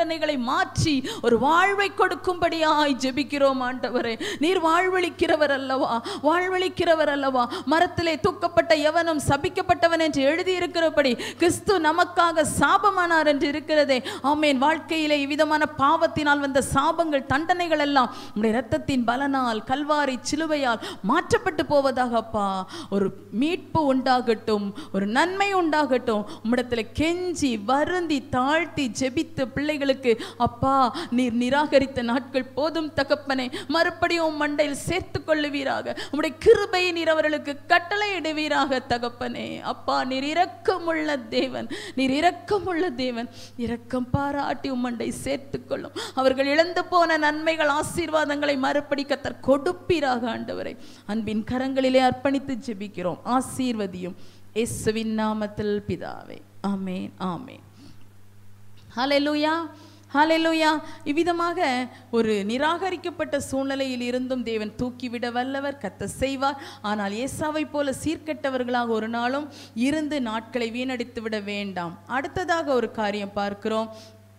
தண்டனைகளை மாற்றி ஒரு வாழ்வை கொடுக்கும்படியாய் ஜெபிக்கிறோம் ஆண்டவரே நீர் வாழ்வளிக்கிறவர் அல்லவா வாழ்வளிக்கிறவர் அல்லவா மரத்திலே தூக்கப்பட்ட எவனும் சபிக்கப்பட்டவன் என்று எழுதியிருக்கிறபடி கிறிஸ்து நமக்காக சாபமானார் என்று இருக்கிறதே ஆமேன் வாழ்க்கையிலே இவ்விதமான பாவத்தினால் வந்த சாபங்கள் தண்டனைகள் எல்லாம் உடைய இரத்தத்தின் பலனால் கல்வாரி சிலுவையால் மாற்றப்பட்டு போவதாக அப்பா ஒரு மீட்பு உண்டாகட்டும் ஒரு நன்மை உண்டாகட்டும் உம்மிடத்துல கெஞ்சி வருந்தி தாழ்த்தி ஜெபித்து பிள்ளைகளுக்கு அப்பா நீர் நிராகரித்த நாட்கள் போதும் தகப்பனே மறுபடியும் உம் மண்டையில் சேர்த்து கொள்ளுவீராக உம்முடைய கிருபையை நீர் அவர்களுக்கு கட்டளையிடுவீராக தகப்பனே அப்பா நீர் இரக்கமுள்ள தேவன் நீர் இரக்கமுள்ள தேவன் இரக்கம் பாராட்டி உம்மண்டை சேர்த்து கொள்ளும் அவர்கள் இழந்து போன நன்மைகள் ஆசீர்வாதங்களை மறுபடி கத்தர் கொடுப்பீராக ஆண்டவரை அன்பின் கரங்களிலே அர்ப்பணித்து ஜெபிக்கிறோம் ஆசீர்வதியும் இயேசுவின் நாமத்தில் பிதாவே ஆமென் ஆமென் ஹalleluya ஹalleluya இவ்விதமாக ஒரு நிராகரிக்கப்பட்ட சூழ்நிலையில் இருந்தும் தேவன் தூக்கிவிட வல்லவர் கத்த செய்வார் ஆனால் ஏசாவை போல சீர்கெட்டவர்களாக ஒரு நாளும் இருந்து நாட்களை வீணடித்து விட வேண்டாம் அடுத்ததாக ஒரு காரியம் பார்க்கிறோம்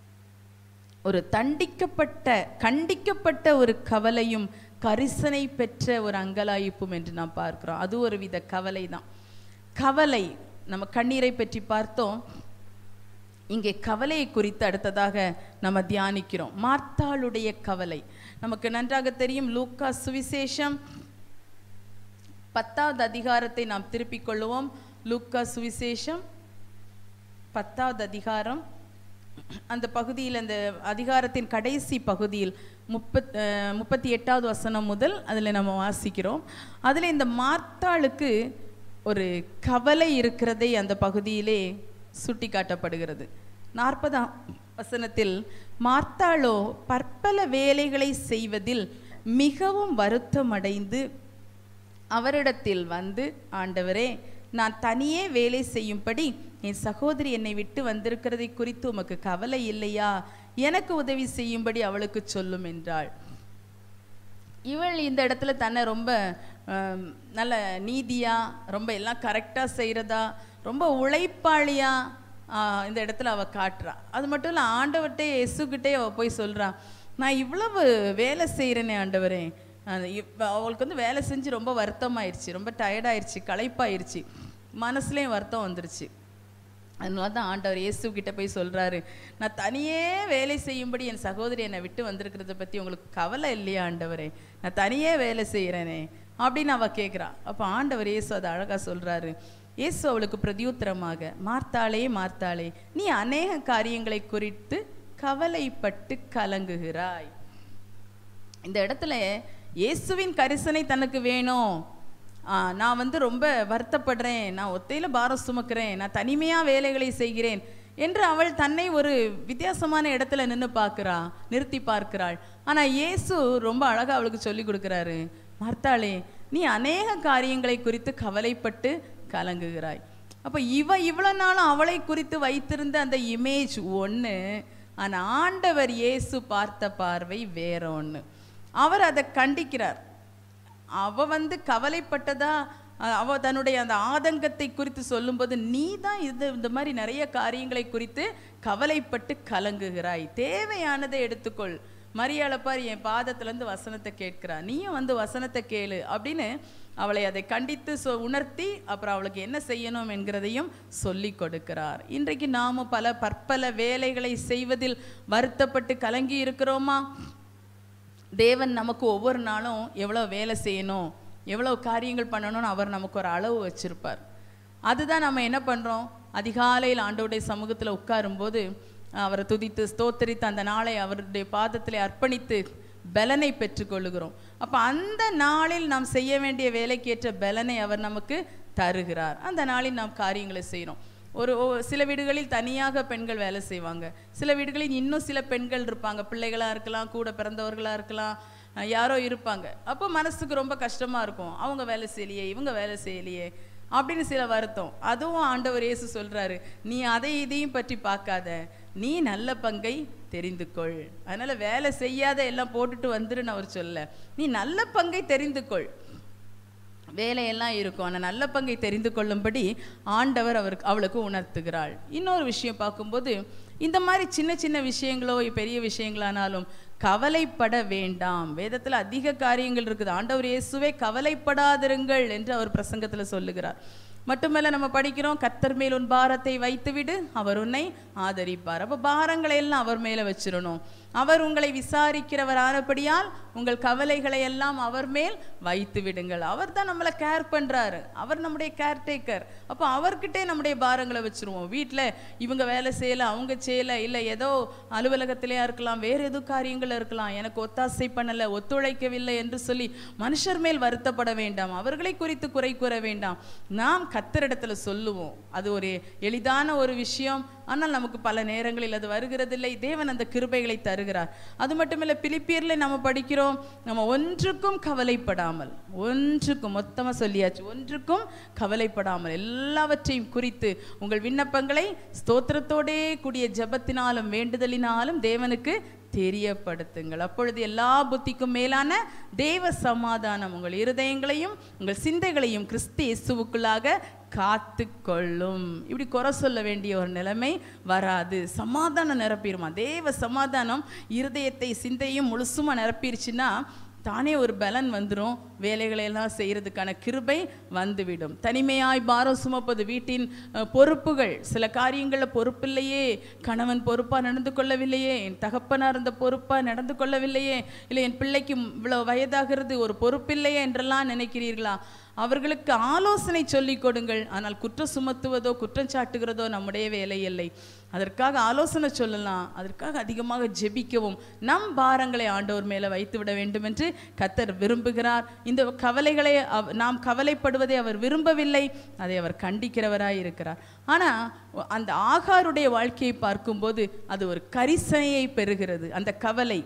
ஒரு தண்டிக்கப்பட்ட கண்டிக்கப்பட்ட ஒரு கவலையும் கரிசனை பெற்ற ஒரு அங்கலாய்ப்பும் என்று நாம் பார்க்கிறோம் அது ஒரு வித கவலை தான் கவலை நம்ம கண்ணீரை பற்றி பார்த்தோம் இங்கே கவலையை குறித்து அடுத்ததாக நம்ம தியானிக்கிறோம் மார்த்தாளுடைய கவலை நமக்கு நன்றாக தெரியும் லூக்கா சுவிசேஷம் பத்தாவது அதிகாரத்தை நாம் திருப்பிக் கொள்ளுவோம் லூக்கா சுவிசேஷம் பத்தாவது அதிகாரம் அந்த பகுதியில் அந்த அதிகாரத்தின் கடைசி பகுதியில் முப்பத் அஹ், முப்பத்தி எட்டாவது வசனம் முதல் அதில் நம்ம வாசிக்கிறோம் அதில் இந்த மார்த்தாளுக்கு ஒரு கவலை இருக்கிறதை அந்த பகுதியிலே சுட்டி காட்டப்படுகிறது நாற்பதாம் வசனத்தில் மார்த்தாளோ பற்பல வேலைகளை செய்வதில் மிகவும் வருத்தமடைந்து அவரிடத்தில் வந்து ஆண்டவரே நான் தனியே வேலை செய்யும்படி என் சகோதரி என்னை விட்டு வந்திருக்கிறதை குறித்து உமக்கு கவலை இல்லையா எனக்கு உதவி செய்யும்படி அவளுக்கு சொல்லும் என்றாள் இவள் இந்த இடத்துல தன்னை ரொம்ப ஆம், நல்ல நீதியா ரொம்ப எல்லாம் கரெக்டாக செய்கிறதா ரொம்ப உழைப்பாளியா ஆ, இந்த இடத்துல அவ காட்டுறா அது மட்டும் இல்லை ஆண்டவர்கிட்டே இயேசுகிட்டே அவ போய் சொல்றா நான் இவ்வளவு வேலை செய்கிறேனே ஆண்டவரே அது இப்ப அவளுக்கு வந்து வேலை செஞ்சு ரொம்ப வருத்தமாயிருச்சு ரொம்ப டயர்டாயிருச்சு களைப்பாயிருச்சு மனசுலேயும் வருத்தம் வந்துருச்சு அதனால தான் ஆண்டவர் இயேசு கிட்ட போய் சொல்றாரு நான் தனியே வேலை செய்யும்படி என் சகோதரி என்னை விட்டு வந்திருக்கிறத பத்தி உங்களுக்கு கவலை இல்லையா ஆண்டவரே நான் தனியே வேலை செய்கிறேனே அப்படின்னு அவ கேட்குறா அப்போ ஆண்டவர் இயேசு அதை அழகா சொல்றாரு இயேசு அவளுக்கு பிரதியுத்தரமாக மார்த்தாளே மார்த்தாளே நீ அநேக காரியங்களை குறித்து கவலைப்பட்டு கலங்குகிறாய் இந்த இடத்துல இயேசுவின் கரிசனை தனக்கு வேணும் ஆ, நான் வந்து ரொம்ப வருத்தப்படுறேன் நான் ஒத்தையில பாரம் சுமக்கிறேன் நான் தனிமையா வேலைகளை செய்கிறேன் என்று அவள் தன்னை ஒரு வித்தியாசமான இடத்துல நின்று பார்க்கிறா நிறுத்தி பார்க்கிறாள் ஆனா இயேசு ரொம்ப அழகா அவளுக்கு சொல்லி கொடுக்கிறாரு மார்த்தாளே நீ அநேக காரியங்களை குறித்து கவலைப்பட்டு கலங்குகிறாய் அப்ப இவ இவ்வளவு நாளும் அவளை குறித்து வைத்திருந்த அந்த இமேஜ் ஒண்ணு ஆனா ஆண்டவர் இயேசு பார்த்த பார்வை வேற ஒண்ணு அவர் அதை கண்டிக்கிறார் அவ வந்து கவலைப்பட்டதா அஹ், அவ தன்னுடைய அந்த ஆதங்கத்தை குறித்து சொல்லும்போது நீ தான் இது இந்த மாதிரி நிறைய காரியங்களை குறித்து கவலைப்பட்டு கலங்குகிறாய் தேவையானதை எடுத்துக்கொள் மரியாதை பார் என் பாதத்திலேருந்து வசனத்தை கேட்கிறா நீயும் வந்து வசனத்தை கேளு அப்படின்னு அவளை அதை கண்டித்து சொ உணர்த்தி அப்புறம் அவளுக்கு என்ன செய்யணும் என்கிறதையும் சொல்லி கொடுக்கிறார் இன்றைக்கு நாமும் பல பற்பல வேலைகளை செய்வதில் வருத்தப்பட்டு கலங்கி இருக்கிறோமா தேவன் நமக்கு ஒவ்வொரு நாளும் எவ்வளோ வேலை செய்யணும் எவ்வளோ காரியங்கள் பண்ணணும்னு அவர் நமக்கு ஒரு அளவு வச்சிருப்பார் அதுதான் நம்ம என்ன பண்ணுறோம் அதிகாலையில் ஆண்டவருடைய சமூகத்தில் உட்காரும்போது அவரை துதித்து ஸ்தோத்தரித்து அந்த நாளை அவருடைய பாதத்தில் அர்ப்பணித்து பலனை பெற்றுக்கொள்ளுகிறோம் அப்போ அந்த நாளில் நாம் செய்ய வேண்டிய வேலைக்கேற்ற பலனை அவர் நமக்கு தருகிறார் அந்த நாளில் நாம் காரியங்களை செய்கிறோம் ஒரு ஒ- சில வீடுகளில் தனியாக பெண்கள் வேலை செய்வாங்க சில வீடுகளில் இன்னும் சில பெண்கள் இருப்பாங்க பிள்ளைகளாக இருக்கலாம் கூட பிறந்தவர்களாக இருக்கலாம் அஹ் யாரோ இருப்பாங்க அப்போ மனசுக்கு ரொம்ப கஷ்டமாக இருக்கும் அவங்க வேலை செய்யலையே இவங்க வேலை செய்யலையே அப்படின்னு சில வருத்தம் அதுவும் ஆண்டவர் இயேசு சொல்றாரு நீ அதை இதையும் பற்றி பார்க்காத நீ நல்ல பங்கை தெரிந்து கொள் அதனால வேலை செய்யாத எல்லாம் போட்டுட்டு வந்துருன்னு அவர் சொல்ல நீ நல்ல பங்கை தெரிந்து கொள் வேலையெல்லாம் இருக்கும் ஆனால் நல்ல பங்கை தெரிந்து கொள்ளும்படி ஆண்டவர் அவருக்கு அவளுக்கு உணர்த்துகிறாள் இன்னொரு விஷயம் பார்க்கும்போது இந்த மாதிரி சின்ன சின்ன விஷயங்களோ பெரிய விஷயங்களானாலும் கவலைப்பட வேண்டாம் வேதத்தில் அதிக காரியங்கள் இருக்குது ஆண்டவர் இயேசுவே கவலைப்படாதிருங்கள் என்று அவர் பிரசங்கத்தில் சொல்லுகிறார் மட்டுமல்ல நம்ம படிக்கிறோம் கத்தர் மேல் உன் பாரத்தை வைத்துவிடு அவர் உன்னை ஆதரிப்பார் அப்போ பாரங்களை எல்லாம் அவர் மேலே வச்சிடணும் அவர் உங்களை விசாரிக்கிறவரானபடியால் உங்கள் கவலைகளை எல்லாம் அவர் மேல் வைத்து விடுங்கள் அவர் தான் நம்மளை கேர் பண்ணுறாரு அவர் நம்முடைய கேர்டேக்கர் அப்போ அவர்கிட்டே நம்முடைய பாரங்களை வச்சிருவோம் வீட்டில் இவங்க வேலை செய்யலை அவங்க செய்யலை இல்லை ஏதோ அலுவலகத்திலேயா இருக்கலாம் வேறு எதுவும் காரியங்கள் இருக்கலாம் எனக்கு ஒத்தாசை பண்ணலை ஒத்துழைக்கவில்லை என்று சொல்லி மனுஷர் மேல் வருத்தப்பட வேண்டாம் அவர்களை குறித்து குறை கூற வேண்டாம் நாம் கத்தரிடத்துல சொல்லுவோம் அது ஒரு எளிதான ஒரு விஷயம் ஆனால் நமக்கு பல நேரங்களில் அது வருகிறதில்லை தேவன் அந்த கிருபைகளை தருகிறார் அது மட்டுமில்லை பிலிப்பியரில் நம்ம படிக்கிறோம் நம்ம ஒன்றுக்கும் கவலைப்படாமல் ஒன்றுக்கும் மொத்தமாக சொல்லியாச்சு ஒன்றுக்கும் கவலைப்படாமல் எல்லாவற்றையும் குறித்து உங்கள் விண்ணப்பங்களை ஸ்தோத்திரத்தோடே கூடிய ஜெபத்தினாலும் வேண்டுதலினாலும் தேவனுக்கு தெரியப்படுத்துங்கள் அப்பொழுது எல்லா புத்திக்கும் மேலான தேவ சமாதானம் உங்கள் இருதயங்களையும் உங்கள் சிந்தைகளையும் கிறிஸ்து இயேசுவுக்குள்ளாக காத்து கொள்ளும் இப்படி குறை சொல்ல வேண்டிய ஒரு நிலைமை வராது சமாதானம் நிரப்பிடுமா தேவ சமாதானம் இருதயத்தை சிந்தையும் முழுசுமா நிரப்பிருச்சுன்னா தானே ஒரு பலன் வந்துடும் வேலைகளை எல்லாம் செய்யறதுக்கான கிருபை வந்துவிடும் தனிமையாய் பாரம் சுமப்பது வீட்டின் அஹ், பொறுப்புகள் சில காரியங்களில் பொறுப்பில்லையே கணவன் பொறுப்பாக நடந்து கொள்ளவில்லையே என் தகப்பனார் இருந்த பொறுப்பாக நடந்து கொள்ளவில்லையே இல்லை என் பிள்ளைக்கு இவ்வளோ வயதாகிறது ஒரு பொறுப்பில்லையே என்றெல்லாம் நினைக்கிறீர்களா அவர்களுக்கு ஆலோசனை சொல்லிக் கொடுங்கள் ஆனால் குற்றம் சுமத்துவதோ குற்றம் சாட்டுகிறதோ நம்முடைய வேலை இல்லை அதற்காக ஆலோசனை சொல்லலாம் அதற்காக அதிகமாக ஜெபிக்கவும் நம் பாரங்களை ஆண்டவர் மேலே வைத்து விட வேண்டும் என்று கத்தர் விரும்புகிறார் இந்த கவலைகளை அவ- நாம் கவலைப்படுவதை அவர் விரும்பவில்லை அதை அவர் கண்டிக்கிறவராய் இருக்கிறார் ஆனால் அந்த ஆகாருடைய வாழ்க்கையை பார்க்கும்போது அது ஒரு கரிசனையை பெறுகிறது அந்த கவலை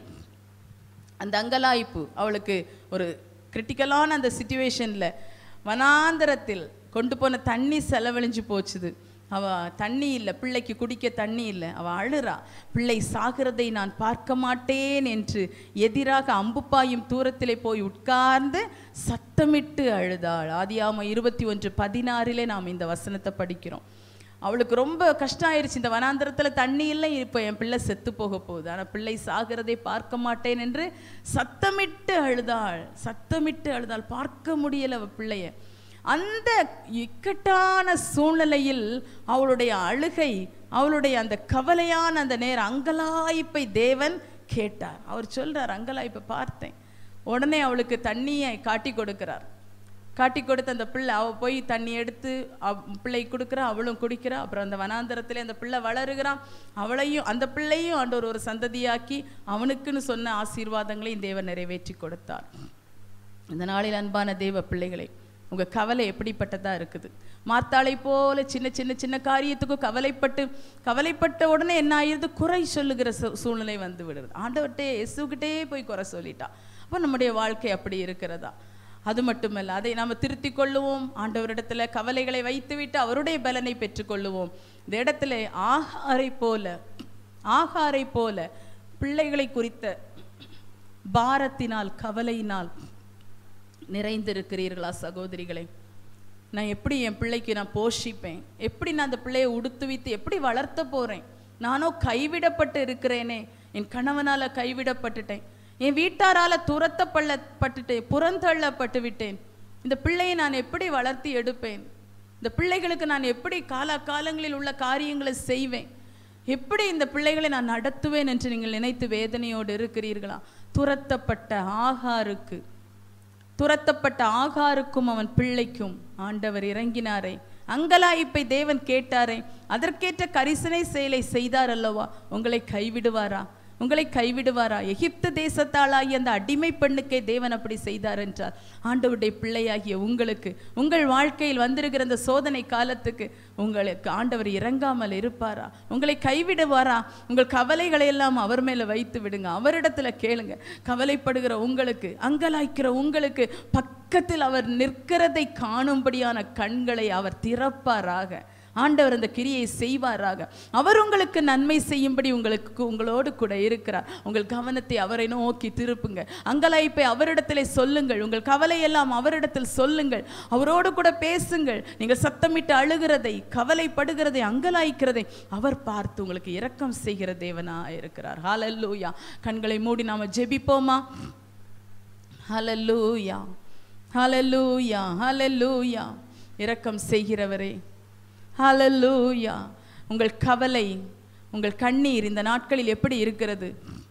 அந்த அங்கலாய்ப்பு அவளுக்கு ஒரு கிரிட்டிக்கலான அந்த சுச்சுவேஷனில் வனாந்தரத்தில் கொண்டு போன தண்ணி செலவழிஞ்சு போச்சுது அவ தண்ணி இல்லை பிள்ளைக்கு குடிக்க தண்ணி இல்லை அவ அழுறா பிள்ளை சாகிறதை நான் பார்க்க மாட்டேன் என்று எதிராக அம்புப்பாயும் தூரத்திலே போய் உட்கார்ந்து சத்தமிட்டு அழுதாள் ஆதியாம இருபத்தி ஒன்று பதினாறிலே நாம் இந்த வசனத்தை படிக்கிறோம் அவளுக்கு ரொம்ப கஷ்டம் ஆயிருச்சு இந்த வனாந்தரத்தில் தண்ணி இல்லை இப்போ என் பிள்ளை செத்து போக போகுது ஆனால் பிள்ளை சாகிறதை பார்க்க மாட்டேன் என்று சத்தமிட்டு அழுதாள் சத்தமிட்டு அழுதாள் பார்க்க முடியல அவ பிள்ளைய அந்த இக்கட்டான சூழ்நிலையில் அவளுடைய அழுகை அவளுடைய அந்த கவலையான அந்த நேர அங்கலாய்ப்பை தேவன் கேட்டார் அவர் சொல்றார் அங்கலாய்ப்பை பார்த்தேன் உடனே அவளுக்கு தண்ணியை காட்டி கொடுக்கிறார் காட்டி கொடுத்து அந்த பிள்ளை அவ போய் தண்ணி எடுத்து அவ பிள்ளை கொடுக்குறா அவளும் குடிக்கிறா அப்புறம் அந்த வனாந்தரத்திலே அந்த பிள்ளை வளருகிறான் அவளையும் அந்த பிள்ளையும் ஆண்டவர் ஒரு சந்ததியாக்கி அவனுக்குன்னு சொன்ன ஆசீர்வாதங்களையும் தேவன் நிறைவேற்றி கொடுத்தார் இந்த நாளில் அன்பான தேவ பிள்ளைகளே உங்க கவலை எப்படிப்பட்டதா இருக்குது மாத்தாளை போல சின்ன சின்ன சின்ன காரியத்துக்கும் கவலைப்பட்டு கவலைப்பட்ட உடனே என்ன ஆயிருது குறை சொல்லுகிற சூ- சூழ்நிலை வந்து விடுறது ஆண்டவர்கிட்டே இயேசுகிட்டே போய் குறை சொல்லிட்டா அப்போ நம்முடைய வாழ்க்கை அப்படி இருக்கிறதா அது மட்டுமல்ல அதை நாம் திருத்திக் கொள்ளுவோம் ஆண்டவரிடத்துல கவலைகளை வைத்துவிட்டு அவருடைய பலனை பெற்றுக்கொள்ளுவோம் இந்த இடத்துல ஆகாரை போல ஆகாரை போல பிள்ளைகளை குறித்த பாரத்தினால் கவலையினால் நிறைந்திருக்கிறீர்களா சகோதரிகளே நான் எப்படி என் பிள்ளைக்கு நான் போஷிப்பேன் எப்படி நான் அந்த பிள்ளையை உடுத்துவித்து எப்படி வளர்த்த போறேன் நானோ கைவிடப்பட்டு இருக்கிறேனே என் கணவனால கைவிடப்பட்டுட்டேன் என் வீட்டாரால துரத்தப்பள்ள பட்டுட்டேன் புறந்தள்ளப்பட்டு விட்டேன் இந்த பிள்ளையை நான் எப்படி வளர்த்தி எடுப்பேன் இந்த பிள்ளைகளுக்கு நான் எப்படி கால காலங்களில் உள்ள காரியங்களை செய்வேன் எப்படி இந்த பிள்ளைகளை நான் நடத்துவேன் என்று நீங்கள் நினைத்து வேதனையோடு இருக்கிறீர்களா துரத்தப்பட்ட ஆகாருக்கு துரத்தப்பட்ட ஆகாருக்கும் அவன் பிள்ளைக்கும் ஆண்டவர் இறங்கினாரே அங்கலாய்ப்பை தேவன் கேட்டாரே அதற்கேற்ற கரிசனை செயலை செய்தார் அல்லவா உங்களை கைவிடுவாரா உங்களை கைவிடுவாரா எகிப்து தேசத்தாளாகிய அந்த அடிமை பெண்ணுக்கே தேவன் அப்படி செய்தார் என்றார் ஆண்டவருடைய பிள்ளையாகிய உங்களுக்கு உங்கள் வாழ்க்கையில் வந்திருக்கிற அந்த சோதனை காலத்துக்கு உங்களுக்கு ஆண்டவர் இறங்காமல் இருப்பாரா உங்களை கைவிடுவாரா உங்கள் கவலைகளை எல்லாம் அவர் மேல வைத்து விடுங்க அவரிடத்துல கேளுங்க கவலைப்படுகிற உங்களுக்கு அங்கலாய்க்கிற உங்களுக்கு பக்கத்தில் அவர் நிற்கிறதை காணும்படியான கண்களை அவர் திறப்பாராக ஆண்டவர் அந்த கிரியை செய்வாராக அவர் உங்களுக்கு நன்மை செய்யும்படி உங்களுக்கு உங்களோடு கூட இருக்கிறார் உங்கள் கவனத்தை அவரை நோக்கி திருப்புங்க அங்கலாய்ப்பை அவரிடத்திலே சொல்லுங்கள் உங்கள் கவலையெல்லாம் அவரிடத்தில் சொல்லுங்கள் அவரோடு கூட பேசுங்கள் நீங்கள் சத்தமிட்டு அழுகிறதை கவலைப்படுகிறதை அங்கலாய்க்கிறதை அவர் பார்த்து உங்களுக்கு இரக்கம் செய்கிற தேவனா இருக்கிறார் ஹalleluya கண்களை மூடி நாம ஜெபிப்போமா ஹalleluya ஹalleluya ஹalleluya இரக்கம் செய்கிறவரே ஹalleluya உங்கள் கவலை உங்கள் கண்ணீர் இந்த நாட்களில் எப்படி இருக்கிறது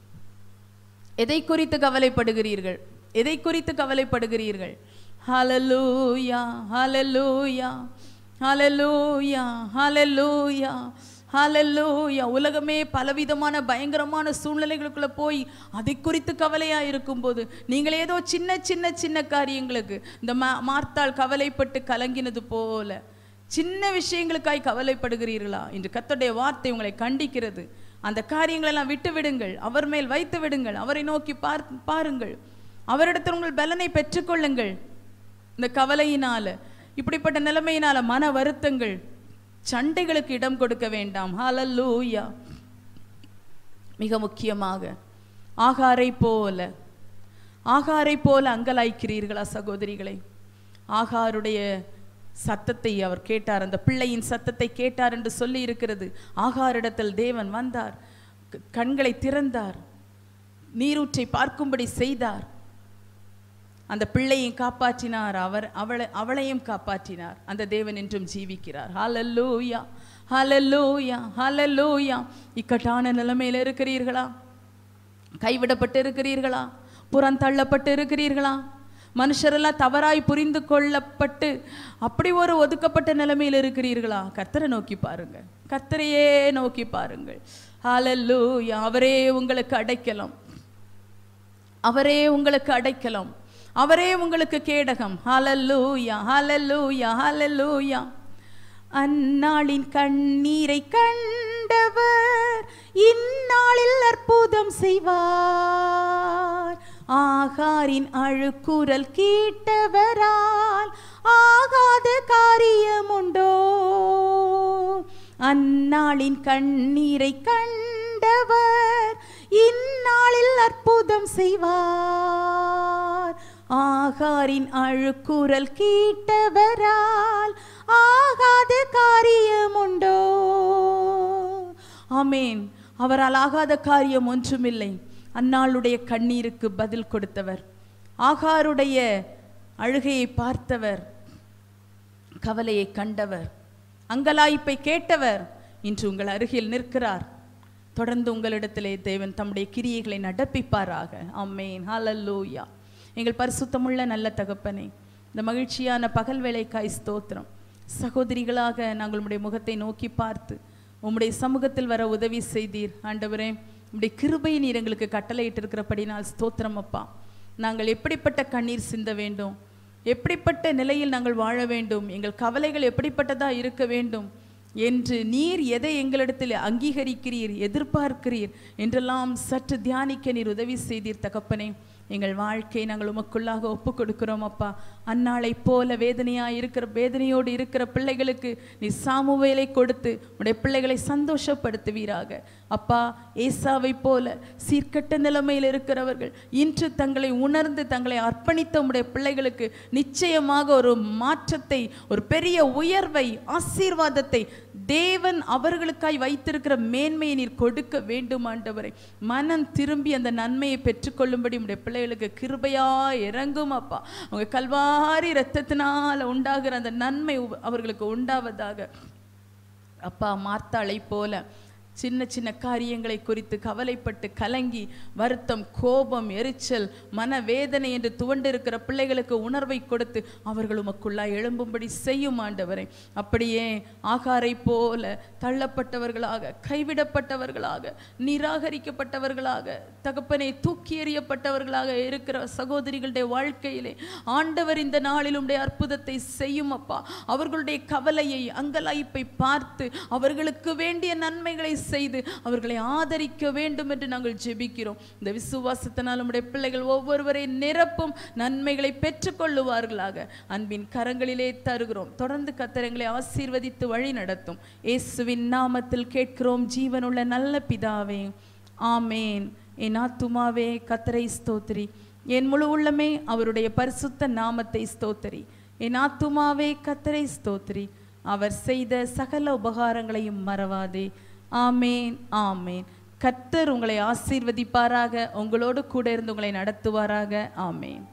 எதை குறித்து கவலைப்படுகிறீர்கள் எதை குறித்து கவலைப்படுகிறீர்கள் ஹalleluya ஹalleluya ஹalleluya ஹalleluya ஹalleluya உலகமே பலவிதமான பயங்கரமான சூழ்நிலைகளுக்குள்ள போய் அதை குறித்து கவலையா இருக்கும்போது நீங்கள் ஏதோ சின்ன சின்ன சின்ன காரியங்களுக்கு இந்த மா மார்த்தாள் கவலைப்பட்டு கலங்கினது போல சின்ன விஷயங்களுக்காய் கவலைப்படுகிறீர்களா இன்று கர்த்தருடைய வார்த்தை உங்களை கண்டிக்கிறது அந்த காரியங்களெல்லாம் விட்டு விடுங்கள் அவர் மேல் வைத்து விடுங்கள் அவரை நோக்கி பார் பாருங்கள் அவரிடத்தில் உங்கள் பலனை பெற்றுக்கொள்ளுங்கள் இந்த கவலையினால இப்படிப்பட்ட நிலைமையினால மன வருத்தங்கள் சண்டைகளுக்கு இடம் கொடுக்க வேண்டாம் ஹalleluya மிக முக்கியமாக ஆகாரை போல ஆகாரை போல அங்கலாய்க்கிறீர்களா சகோதரிகளை ஆகாருடைய சத்தத்தை அவர் கேட்டார் அந்த பிள்ளையின் சத்தத்தை கேட்டார் என்று சொல்லி இருக்கிறது ஆகாரிடத்தில் தேவன் வந்தார் க- கண்களை திறந்தார் நீரூற்றை பார்க்கும்படி செய்தார் அந்த பிள்ளையும் காப்பாற்றினார் அவர் அவளை அவளையும் காப்பாற்றினார் அந்த தேவன் என்றும் ஜீவிக்கிறார் ஹalleluya ஹalleluya ஹalleluya இக்கட்டான நிலைமையில் இருக்கிறீர்களா கைவிடப்பட்டு இருக்கிறீர்களா புறந்தள்ளப்பட்டு இருக்கிறீர்களா மனுஷரெல்லாம் தவறாய் புரிந்து கொள்ளப்பட்டு அப்படி ஒரு ஒதுக்கப்பட்ட நிலைமையில் இருக்கிறீர்களா கர்த்தரை நோக்கி பாருங்க கர்த்தரையே நோக்கி பாருங்கள் ஹalleluya அவரே உங்களுக்கு அடைக்கலம் அவரே உங்களுக்கு அடைக்கலம் அவரே உங்களுக்கு கேடகம் ஹalleluya ஹalleluya ஹalleluya அந்நாளின் கண்ணீரை கண்டவர் இந்நாளில் அற்புதம் செய்வார் ஆகாரின் அழுக்குரல் கேட்டவரால் ஆகாத காரியமுண்டோ அந்நாளின் கண்ணீரை கண்டவர் இந்நாளில் அற்புதம் செய்வார் ஆகாரின் அழுக்குரல் கேட்டவரால் ஆகாத காரியமுண்டோ ஆமேன் அவரால் ஆகாத காரியம் ஒன்றுமில்லை அந்நாளுடைய கண்ணீருக்கு பதில் கொடுத்தவர் ஆகாருடைய அழுகையை பார்த்தவர் கவலையை கண்டவர் அங்கலாய்ப்பை கேட்டவர் இன்று உங்கள் அருகில் நிற்கிறார் தொடர்ந்து உங்களிடத்திலே தேவன் தம்முடைய கிரியைகளை நடப்பிப்பாராக ஆமென் ஹalleluya எங்கள் பரிசுத்தமுள்ள நல்ல தகப்பனே இந்த மகிழ்ச்சியான பகல் வேலைக்காய் ஸ்தோத்திரம் சகோதரிகளாக நாங்கள் உம்முடைய முகத்தை நோக்கி பார்த்து உம்முடைய சமூகத்தில் வர உதவி செய்தீர் ஆண்டவரே உம்முடைய கிருபை நீர் எங்களுக்கு கட்டளையிட்டிருக்கிறபடினால் ஸ்தோத்திரம் அப்பா நாங்கள் எப்படிப்பட்ட கண்ணீர் சிந்த வேண்டும் எப்படிப்பட்ட நிலையில் நாங்கள் வாழ வேண்டும் எங்கள் கவலைகள் எப்படிப்பட்டதா இருக்க வேண்டும் என்று நீர் எதை எங்களிடத்தில் அங்கீகரிக்கிறீர் எதிர்பார்க்கிறீர் என்றெல்லாம் சற்று தியானிக்க நீர் உதவி செய்தீர் தகப்பனே எங்கள் வாழ்க்கையை நாங்கள் உமக்குள்ளாக ஒப்பு கொடுக்கிறோம் அப்பா அந்நாளைப் போல வேதனையாக இருக்கிற வேதனையோடு இருக்கிற பிள்ளைகளுக்கு நீ சாமுவேலை கொடுத்து உடைய பிள்ளைகளை சந்தோஷப்படுத்துவீராக அப்பா ஏசாவை போல சீர்கட்ட நிலைமையில் இருக்கிறவர்கள் இன்று தங்களை உணர்ந்து தங்களை அர்ப்பணித்த உடைய பிள்ளைகளுக்கு நிச்சயமாக ஒரு மாற்றத்தை ஒரு பெரிய உயர்வை ஆசீர்வாதத்தை தேவன் அவர்களுக்காய் வைத்திருக்கிற மேன்மையை நீர் கொடுக்க வேண்டும் ஆண்டவரை மனம் திரும்பி அந்த நன்மையை பெற்றுக்கொள்ளும்படி உடைய பிள்ளைகளுக்கு கிருபையா இறங்கும் அப்பா உங்க கல்வாரி இரத்தத்தினால உண்டாகிற அந்த நன்மை உ- அவர்களுக்கு உண்டாவதாக அப்பா மார்த்தாளை போல சின்ன சின்ன காரியங்களை குறித்து கவலைப்பட்டு கலங்கி வருத்தம் கோபம் எரிச்சல் மனவேதனை என்று துவண்டிருக்கிற பிள்ளைகளுக்கு உணர்வை கொடுத்து அவர்கள் உமக்குள்ளா எழும்பும்படி செய்யும் ஆண்டவரை அப்படியே ஆகாரை போல தள்ளப்பட்டவர்களாக கைவிடப்பட்டவர்களாக நிராகரிக்கப்பட்டவர்களாக தகப்பனை தூக்கி எறியப்பட்டவர்களாக இருக்கிற சகோதரிகளுடைய வாழ்க்கையிலே ஆண்டவர் இந்த நாளில் உடைய அற்புதத்தை செய்யும் அப்பா அவர்களுடைய கவலையை அங்கலாய்ப்பை பார்த்து அவர்களுக்கு வேண்டிய நன்மைகளை செய்து அவர்களை ஆதரிக்க வேண்டும் என்று நாங்கள் ஜெபிக்கிறோம் இந்த விசுவாசத்தினால் நம்முடைய பிள்ளைகள் ஒவ்வொருவரை நிரப்பும் நன்மைகளை பெற்றுக்கொள்ளுவார்களாக அன்பின் கரங்களிலே தருகிறோம் தொடர்ந்து கத்தரங்களை ஆசீர்வதித்து வழி நடத்தும் இயேசுவின் நாமத்தில் கேட்கிறோம் ஜீவனுள்ள நல்ல பிதாவே ஆமேன் என் ஆத்துமாவே கத்தரை ஸ்தோத்திரி என் முழு உள்ளமே அவருடைய பரிசுத்த நாமத்தை ஸ்தோத்திரி என் ஆத்துமாவே கத்தரை ஸ்தோத்திரி அவர் செய்த சகல உபகாரங்களையும் மறவாதே ஆமேன் ஆமேன் கர்த்தர் உங்களை ஆசீர்வதிப்பாராக உங்களோடு கூட இருந்து உங்களை நடத்துவாராக ஆமேன்